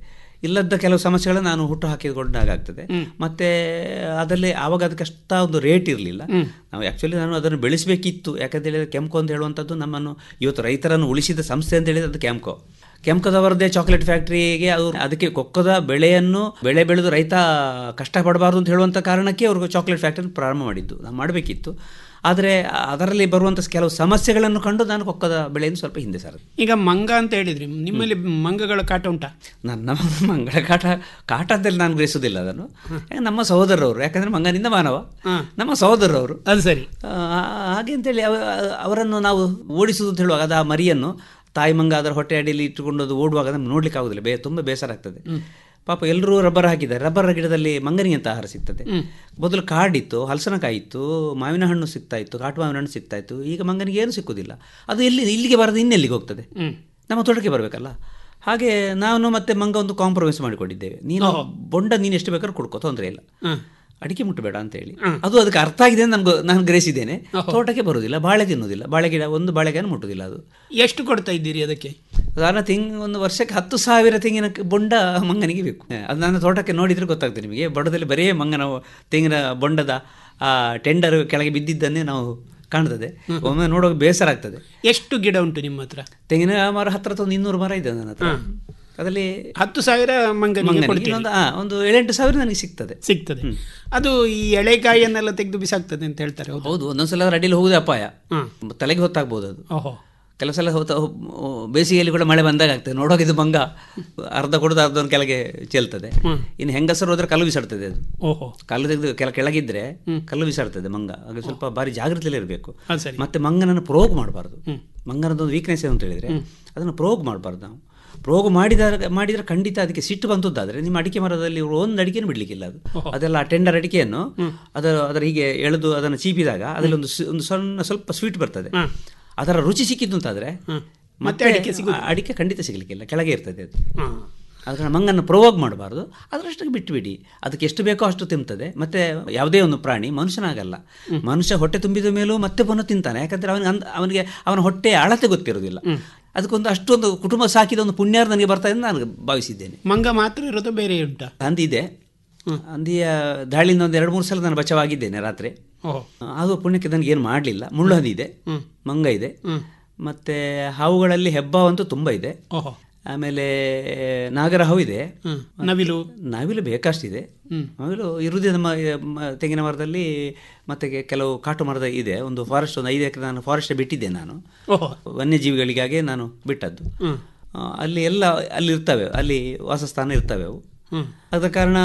ಇಲ್ಲದ ಕೆಲವು ಸಮಸ್ಯೆಗಳನ್ನ ನಾನು ಹುಟ್ಟು ಹಾಕಿಕೊಂಡಾಗ್ತದೆ ಮತ್ತೆ ಅದರಲ್ಲಿ ಆವಾಗ ಅದಕ್ಕೆ ಅಷ್ಟ ಒಂದು ರೇಟ್ ಇರಲಿಲ್ಲ ನಾವು ಆ್ಯಕ್ಚುಲಿ ನಾನು ಅದನ್ನು ಬೆಳೆಸಬೇಕಿತ್ತು ಯಾಕಂತ ಹೇಳಿದ್ರೆ ಕೆಂಕೋ ಅಂತ ಹೇಳುವಂಥದ್ದು ನಮ್ಮನ್ನು ಇವತ್ತು ರೈತರನ್ನು ಉಳಿಸಿದ ಸಂಸ್ಥೆ ಅಂತ ಹೇಳಿದ್ರೆ ಅದು ಕೆಂಕೋ ಕೆಂಕದವರದೇ ಚಾಕ್ಲೇಟ್ ಫ್ಯಾಕ್ಟ್ರಿಗೆ ಅದು ಅದಕ್ಕೆ ಕೊಕ್ಕದ ಬೆಳೆಯನ್ನು ಬೆಳೆ ಬೆಳೆದು ರೈತ ಕಷ್ಟಪಡಬಾರ್ದು ಅಂತ ಹೇಳುವಂಥ ಕಾರಣಕ್ಕೆ ಅವರು ಚಾಕ್ಲೇಟ್ ಫ್ಯಾಕ್ಟ್ರಿ ಪ್ರಾರಂಭ ಮಾಡಿದ್ದು ನಾವು ಮಾಡಬೇಕಿತ್ತು ಆದರೆ ಅದರಲ್ಲಿ ಬರುವಂಥ ಕೆಲವು ಸಮಸ್ಯೆಗಳನ್ನು ಕಂಡು ನಾನು ಕೊಕ್ಕದ ಬೆಳೆಯನ್ನು ಸ್ವಲ್ಪ ಹಿಂದೆ ಸರ್ ಈಗ ಮಂಗ ಅಂತ ಹೇಳಿದ್ರಿ ನಿಮ್ಮಲ್ಲಿ ಮಂಗಗಳ ಕಾಟ ಉಂಟಾ ನನ್ನ ಮಂಗಳ ಕಾಟ ಕಾಟ ಅಂತೇಳಿ ನಾನು ಗ್ರಹಿಸೋದಿಲ್ಲ ಅದನ್ನು ಯಾಕೆ ನಮ್ಮ ಸಹೋದರರವರು ಯಾಕಂದ್ರೆ ಮಂಗನಿಂದ ಮಾನವ ನಮ್ಮ ಸಹೋದರರವರು ಅದು ಸರಿ ಹಾಗೆ ಅಂತೇಳಿ ಅವ- ಅವರನ್ನು ನಾವು ಓಡಿಸುವುದು ಅಂತ ಹೇಳುವಾಗ ಅದು ಆ ಮರಿಯನ್ನು ತಾಯಿ ಮಂಗ ಅದರ ಹೊಟ್ಟೆ ಅಡಿಯಲ್ಲಿ ಇಟ್ಟುಕೊಂಡು ಅದು ಓಡುವಾಗ ನಮ್ಗೆ ನೋಡ್ಲಿಕ್ಕೆ ಆಗೋದಿಲ್ಲ ಬೇ ತುಂಬ ಬೇಸರ ಆಗ್ತದೆ ಪಾಪ ಎಲ್ಲರೂ ರಬ್ಬರ್ ಹಾಕಿದ್ದಾರೆ ರಬ್ಬರ್ ಗಿಡದಲ್ಲಿ ಮಂಗನಿಗೆ ಅಂತ ಆಹಾರ ಸಿಗ್ತದೆ ಮೊದಲು ಕಾಡಿತ್ತು ಹಲಸನಕಾಯಿ ಇತ್ತು ಮಾವಿನ ಹಣ್ಣು ಸಿಗ್ತಾ ಇತ್ತು ಕಾಟು ಮಾವಿನ ಹಣ್ಣು ಸಿಗ್ತಾ ಇತ್ತು ಈಗ ಮಂಗನಿಗೆ ಏನು ಸಿಕ್ಕುದಿಲ್ಲ ಅದು ಎಲ್ಲಿ ಇಲ್ಲಿಗೆ ಬರದು ಇನ್ನೆಲ್ಲಿಗೆ ಹೋಗ್ತದೆ ನಮ್ಮ ತೋಟಕ್ಕೆ ಬರಬೇಕಲ್ಲ ಹಾಗೆ ನಾನು ಮತ್ತೆ ಮಂಗ ಒಂದು ಕಾಂಪ್ರಮೈಸ್ ಮಾಡಿಕೊಂಡಿದ್ದೇವೆ ನೀನು ಬೊಂಡ ನೀನು ಎಷ್ಟು ಬೇಕಾದ್ರೂ ಕೊಡ್ಕೋ ತೊಂದರೆ ಇಲ್ಲ ಅಡಿಕೆ ಮುಟ್ಟಬೇಡ ಅಂತ ಹೇಳಿ ಅದು ಅದಕ್ಕೆ ಅರ್ಥ ಆಗಿದೆ ಅಂತ ನನ್ಗೆ ನಾನು ಗ್ರಹಿಸಿದ್ದೇನೆ ತೋಟಕ್ಕೆ ಬರುವುದಿಲ್ಲ ಬಾಳೆ ತಿನ್ನುವುದಿಲ್ಲ ಬಾಳೆ ಗಿಡ ಒಂದು ಬಾಳೆಗಿಡ ಮುಟ್ಟುವುದಿಲ್ಲ ಅದು ಎಷ್ಟು ಕೊಡ್ತಾ ಇದ್ದೀರಿ ಅದಕ್ಕೆ ಸಾಧಾರಣ ತೆಂಗ್ ಒಂದು ವರ್ಷಕ್ಕೆ ಹತ್ತು ಸಾವಿರ ತೆಂಗಿನ ಕ- ಬೊಂಡ ಮಂಗನಿಗೆ ಬೇಕು ಅದು ನನ್ನ ತೋಟಕ್ಕೆ ನೋಡಿದ್ರೆ ಗೊತ್ತಾಗ್ತದೆ ನಿಮಗೆ ಬೊಂಡದಲ್ಲಿ ಬರೀ ಮಂಗನ ತೆಂಗಿನ ಬೊಂಡದ ಆ ಟೆಂಡರ್ ಕೆಳಗೆ ಬಿದ್ದಿದ್ದನ್ನೇ ನಾವು ಕಾಣ್ತದೆ ಒಮ್ಮೆ ನೋಡುವಾಗ ಬೇಸರ ಆಗ್ತದೆ ಎಷ್ಟು ಗಿಡ ಉಂಟು ನಿಮ್ಮ ಹತ್ರ ತೆಂಗಿನ ಮರ ಹತ್ರ ಹತ್ರ ಒಂದು ಇನ್ನೂರು ಮರ ಇದೆ ನನ್ನ ಹತ್ರ ಅದರಲ್ಲಿ ಹತ್ತು ಸಾವಿರ ಮಂಗನಿಗೆ ಮಂಗನಿಗೆ ಕೊಡ್ತೀರಿ. ಇನ್ನೊಂದು ಆ, ಒಂದು ಏಳೆಂಟು ಸಾವಿರ ನನಗೆ ಸಿಗ್ತದೆ ಸಿಗ್ತದೆ ಅದು ಈ ಎಳೆಕಾಯಿಯನ್ನೆಲ್ಲ ತೆಗೆದು ಬಿಸಾಕ್ತದೆ ಅಂತ ಹೇಳ್ತಾರೆ ಹೌದು ಹೌದು ಒಂದೊಂದ್ಸಲ ಅದ್ರ ಅಡಿಯಲ್ಲಿ ಹೋಗುದೇ ಅಪಾಯ ತಲೆಗೆ ಹೊತ್ತಾಗ್ಬೋದು ಅದು ಓಹೋ ಕೆಲವು ಸಲ ಹೊತ್ತ ಬೇಸಿಗೆಯಲ್ಲಿ ಕೂಡ ಮಳೆ ಬಂದಾಗ ಆಗ್ತದೆ ನೋಡೋಕೆ ಇದು ಮಂಗ ಅರ್ಧ ಕುಡಿದು ಅರ್ಧ ಒಂದು ಕೆಳಗೆ ಚೆಲ್ತದೆ ಇನ್ನು ಹೆಂಗಸರು ಹೋದ್ರೆ ಕಲ್ಲು ಬಿಸಾಡ್ತದೆ ಅದು ಓಹೋ ಕಲ್ಲು ತೆಗೆದು ಕೆಲ ಕೆಳಗಿದ್ರೆ ಕಲ್ಲು ಬಿಸಾಡ್ತದೆ ಮಂಗ ಹಾಗೆ ಸ್ವಲ್ಪ ಬಾರಿ ಜಾಗ್ರತೆಯಲ್ಲಿ ಇರಬೇಕು ಅದು ಸರಿ. ಮತ್ತೆ ಮಂಗನನ್ನು ಪ್ರೋಗ್ ಮಾಡಬಾರ್ದು ಮಂಗನದೊಂದು ವೀಕ್ನೆಸ್ ಏನು ಅಂತ ಹೇಳಿದ್ರೆ ಅದನ್ನು ಪ್ರೋಗ್ ಮಾಡಬಾರ್ದು ನಾವು ಪ್ರೋಗ್ ಮಾಡಿದಾಗ ಮಾಡಿದ್ರೆ ಖಂಡಿತ ಅದಕ್ಕೆ ಸಿಟ್ಟು ಬಂತದ್ದಾದ್ರೆ ನಿಮ್ಮ ಅಡಿಕೆ ಮರದಲ್ಲಿ ಒಂದು ಅಡಿಕೆಯನ್ನು ಬಿಡ್ಲಿಕ್ಕಿಲ್ಲ ಅದು ಅದೆಲ್ಲ ಆ ಟೆಂಡರ್ ಅಡಿಕೆಯನ್ನು ಅದರ ಅದರ ಹೀಗೆ ಎಳೆದು ಅದನ್ನು ಚೀಪಿದಾಗ ಅದರಲ್ಲಿ ಒಂದು ಸಿ- ಒಂದು ಸಣ್ಣ ಸ್ವಲ್ಪ ಸ್ವೀಟ್ ಬರ್ತದೆ ಅದರ ರುಚಿ ಸಿಕ್ಕಿದ್ದು ಅಂತಾದ್ರೆ ಮತ್ತೆ ಅಡಿಕೆ ಸಿಗುದಿಲ್ಲ. ಆ ಅಡಿಕೆ ಖಂಡಿತ ಸಿಗಲಿಕ್ಕಿಲ್ಲ ಕೆಳಗೆ ಇರ್ತದೆ ಅದು ಅದರ ಮಂಗನ್ನು ಪ್ರೊವೋಗ್ ಮಾಡಬಾರ್ದು ಅದರಷ್ಟಕ್ಕೆ ಬಿಟ್ಟುಬಿಡಿ ಅದಕ್ಕೆ ಎಷ್ಟು ಬೇಕೋ ಅಷ್ಟು ತಿಂತದೆ ಮತ್ತೆ ಯಾವುದೇ ಒಂದು ಪ್ರಾಣಿ ಮನುಷ್ಯನಾಗಲ್ಲ ಮನುಷ್ಯ ಹೊಟ್ಟೆ ತುಂಬಿದ ಮೇಲೂ ಮತ್ತೆ ಪುನಃ ತಿಂತಾನೆ ಯಾಕಂದ್ರೆ ಅವನಿಗೆ ಅಂದ್ ಅವನಿಗೆ ಅವನ ಹೊಟ್ಟೆ ಅಳತೆ ಗೊತ್ತಿರೋದಿಲ್ಲ ಅದಕ್ಕೊಂದು ಅಷ್ಟೊಂದು ಕುಟುಂಬ ಸಾಕಿದ ಒಂದು ಪುಣ್ಯಾರ ನನಗೆ ಬರ್ತಾ ಇದೆ ಅಂತ ನಾನು ಭಾವಿಸಿದ್ದೇನೆ ಮಂಗ ಮಾತ್ರ ಇರೋದು ಬೇರೆ ಉಂಟಾ ಹಂದಿ ಇದೆ ಹಂದಿಯ ದಾಳಿಯಿಂದ ಒಂದು ಎರಡು ಮೂರು ಸಲ ನಾನು ಬಚಾವಾಗಿದ್ದೇನೆ ರಾತ್ರಿ ಓಹೋ ಅದು ಪುಣ್ಯಕ್ಕೆ ನನಗೆ ಏನು ಮಾಡಲಿಲ್ಲ ಮುಳ್ಳು ಹಂದಿ ಇದೆ ಮಂಗ ಇದೆ ಮತ್ತೆ ಹಾವುಗಳಲ್ಲಿ ಹೆಬ್ಬಾವಂತೂ ತುಂಬ ಇದೆ ಓಹೋ ಆಮೇಲೆ ನಾಗರಹಾವು ಇದೆ ನವಿಲು ನವಿಲು ಬೇಕಷ್ಟಿದೆ ನವಿಲು ಇರುವುದೇ ನಮ್ಮ ಮ- ತೆಂಗಿನ ಮರದಲ್ಲಿ ಮತ್ತೆ ಕೆ- ಕೆಲವು ಕಾಟು ಮರದ ಇದೆ ಒಂದು ಫಾರೆಸ್ಟ್ ಒಂದು ಐದು ಎಕರೆ ನಾನು ಫಾರೆಸ್ಟ್ ಬಿಟ್ಟಿದ್ದೆ ನಾನು ಓಹೋ ವನ್ಯಜೀವಿಗಳಿಗಾಗಿ ನಾನು ಬಿಟ್ಟದ್ದು ಹ್ಮ್. ಆ, ಅಲ್ಲಿ ಎಲ್ಲ ಅಲ್ಲಿ ಇರ್ತವೆ ಅಲ್ಲಿ ವಾಸಸ್ಥಾನ ಇರ್ತವೆ ಅವು ಹ್ಮ್. ಆದ ಕಾರಣ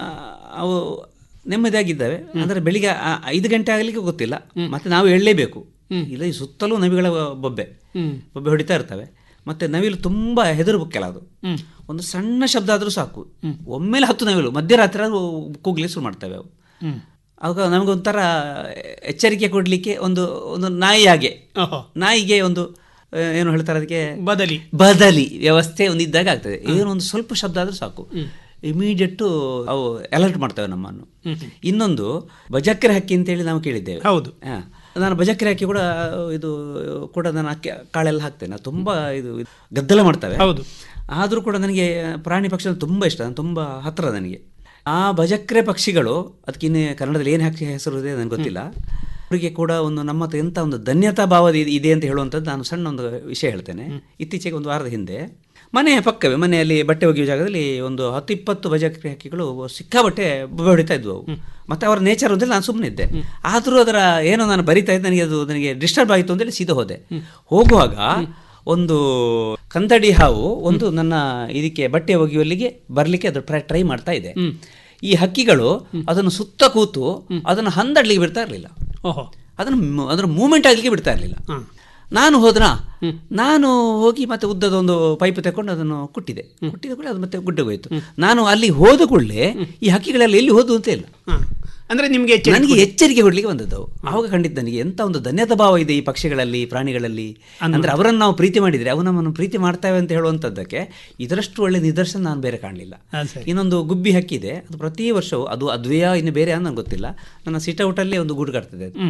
ಅವು ನೆಮ್ಮದಿಯಾಗಿದ್ದಾವೆ ಅಂದರೆ ಬೆಳಿಗ್ಗೆ ಆ- ಐದು ಗಂಟೆ ಆಗಲಿಕ್ಕೆ ಗೊತ್ತಿಲ್ಲ ಮತ್ತೆ ನಾವು ಎಳ್ಳಲೇಬೇಕು ಇಲ್ಲ ಈ ಸುತ್ತಲೂ ನವಿಗಳ ಬೊಬ್ಬೆ ಹ್ಮ್. ಬೊಬ್ಬೆ ಹೊಡಿತಾ ಇರ್ತವೆ ಮತ್ತೆ ನವಿಲು ತುಂಬ ಹೆದರು ಬುಕ್ಕೆಲ್ಲ ಅದು ಹ್ಮ್. ಒಂದು ಸಣ್ಣ ಶಬ್ದ ಆದರೂ ಸಾಕು ಒಮ್ಮೆಲೆ ಹತ್ತು ನವಿಲು ಮಧ್ಯರಾತ್ರಿ ಅದು ಕೂಗ್ಲಿ ಶುರು ಮಾಡ್ತವೆ ಅವು ಹ್ಮ್. ಆವಾಗ ನಮಗೊಂಥರ ಎಚ್ಚರಿಕೆ ಕೊಡಲಿಕ್ಕೆ ಒಂದು ಒಂದು ನಾಯಿ ಹಾಗೆ ಓಹೋ ನಾಯಿಗೆ ಒಂದು ಆ, ಏನು ಹೇಳ್ತಾರೆ ಅದಕ್ಕೆ ಬದಲಿ ಬದಲಿ ವ್ಯವಸ್ಥೆ ಒಂದು ಇದ್ದಾಗ ಆಗ್ತದೆ ಏನು ಒಂದು ಸ್ವಲ್ಪ ಶಬ್ದ ಆದರೂ ಸಾಕು ಇಮಿಡಿಯೇಟು ಅವು ಅಲರ್ಟ್ ಮಾಡ್ತವೆ ನಮ್ಮನ್ನು ಇನ್ನೊಂದು ಬಜಕ್ರೆ ಹಕ್ಕಿ ಅಂತೇಳಿ ನಾವು ಕೇಳಿದ್ದೇವೆ ಹೌದು ಹಾ. ನಾನು ಬಜಕ್ರೆ ಹಕ್ಕಿ ಕೂಡ ಇದು ಕೂಡ ನಾನು ಅಕ್ಕಿ ಕಾಳೆಲ್ಲ ಹಾಕ್ತೇನೆ ಅದು ತುಂಬ ಇದು ಗದ್ದಲ ಮಾಡ್ತವೆ ಹೌದು ಆದರೂ ಕೂಡ ನನಗೆ ಪ್ರಾಣಿ ಪಕ್ಷಿ ಅಂದ್ರೆ ತುಂಬ ಇಷ್ಟ ನಾನು ತುಂಬ ಹತ್ತಿರ ನನಗೆ ಆ ಬಜಕ್ರೆ ಪಕ್ಷಿಗಳು ಅದಕ್ಕೆ ಇನ್ನು ಕನ್ನಡದಲ್ಲಿ ಏನು ಹಾಕಿ ಹೆಸರು ಇದೆ ನನಗೆ ಗೊತ್ತಿಲ್ಲ ಅವರಿಗೆ ಕೂಡ ಒಂದು ನಮ್ಮ ಹತ್ರ ಎಂಥ ಒಂದು ಧನ್ಯತಾ ಭಾವ ಇದೆ- ಇದೆ ಅಂತ ಹೇಳುವಂಥದ್ದು ನಾನು ಸಣ್ಣ ಒಂದು ವಿಷಯ ಹೇಳ್ತೇನೆ ಇತ್ತೀಚೆಗೆ ಒಂದು ವಾರದ ಹಿಂದೆ ಮನೆಯ ಪಕ್ಕವೇ ಮನೆಯಲ್ಲಿ ಬಟ್ಟೆ ಒಗೆಯುವ ಜಾಗದಲ್ಲಿ ಒಂದು ಹತ್ತು ಇಪ್ಪತ್ತು ಬಜಕ್ರೆ ಹಕ್ಕಿಗಳು ಸಿಕ್ಕಾಬಟ್ಟೆ ಬೊಬ್ಬೆ ಹೊಡಿತಾ ಇದ್ವು ಅವು ಮತ್ತೆ ಅವರ ನೇಚರ್ ಅಂತೇಳಿ ನಾನು ಸುಮ್ಮನೆ ಇದ್ದೆ ಆದರೂ ಅದರ ಏನೋ ನಾನು ಬರಿತಾ ಇದ್ದೆ ನನಗೆ ಅದು ನನಗೆ ಡಿಸ್ಟರ್ಬ್ ಆಯಿತು ಅಂತೇಳಿ ಸೀದಾ ಹೋದೆ ಹೋಗುವಾಗ ಒಂದು ಕಂದಡಿ ಹಾವು ಒಂದು ನನ್ನ ಇದಕ್ಕೆ ಬಟ್ಟೆ ಒಗೆಯುವಲ್ಲಿಗೆ ಬರಲಿಕ್ಕೆ ಅದು ಟ್ರೈ ಟ್ರೈ ಮಾಡ್ತಾ ಇದೆ ಈ ಹಕ್ಕಿಗಳು ಅದನ್ನು ಸುತ್ತ ಕೂತು ಅದನ್ನು ಹಂದಡ್ಲಿಕ್ಕೆ ಬಿಡ್ತಾ ಇರಲಿಲ್ಲ ಓಹೋ ಅದನ್ನು ಮ್- ಅದರ ಮೂಮೆಂಟ್ ಆಗಲಿಕ್ಕೆ ಬಿಡ್ತಾ ಇರಲಿಲ್ಲ ನಾನು ಹೋದ್ನಾ ನಾನು ಹೋಗಿ ಮತ್ತೆ ಉದ್ದದ ಒಂದು ಪೈಪ್ ತಗೊಂಡು ಅದನ್ನು ಕುಟ್ಟಿದೆ ಕುಟ್ಟಿದ ಕೂಡಲೇ ಅದು ಮತ್ತೆ ಗುಡ್ಡೆಗೆ ಹೋಯ್ತು ನಾನು ಅಲ್ಲಿ ಹೋದ ಕೂಡಲೇ ಈ ಹಕ್ಕಿಗಳೆಲ್ಲ ಎಲ್ಲಿ ಹೋದು ಅಂತ ಇಲ್ಲ ಹ. ಅಂದ್ರೆ ನಿಮ್ಗೆ ಎಚ್ಚರಿಕೆ ನನಗೆ ಎಚ್ಚರಿಕೆ ಕೊಡ್ಲಿಕ್ಕೆ ಬಂದದ್ದು ಅವು. ಆವಾಗ ಖಂಡಿತ ನನಗೆ ಎಂತ ಒಂದು ಧನ್ಯತಾ ಭಾವ ಇದೆ ಈ ಪಕ್ಷಿಗಳಲ್ಲಿ ಪ್ರಾಣಿಗಳಲ್ಲಿ ಅಂದ್ರೆ ಅವರನ್ನು ನಾವು ಪ್ರೀತಿ ಮಾಡಿದ್ರೆ ಅವು ನಮ್ಮನ್ನು ಪ್ರೀತಿ ಮಾಡ್ತವೆ ಅಂತ ಹೇಳುವಂಥದ್ದಕ್ಕೆ ಇದರಷ್ಟು ಒಳ್ಳೆ ನಿದರ್ಶನ ನಾನು ಬೇರೆ ಕಾಣಲಿಲ್ಲ ಹಾ, ಸರಿ. ಇನ್ನೊಂದು ಗುಬ್ಬಿ ಹಕ್ಕಿದೆ ಅದು ಪ್ರತಿ ವರ್ಷವೂ ಅದು ಅದ್ವಯ ಇನ್ನು ಬೇರೆ ಅಂತ ನಂಗೆ ಗೊತ್ತಿಲ್ಲ ನನ್ನ ಸಿಟೌಟಲ್ಲೇ ಒಂದು ಗೂಡು ಕಟ್ತದೆ ಅದು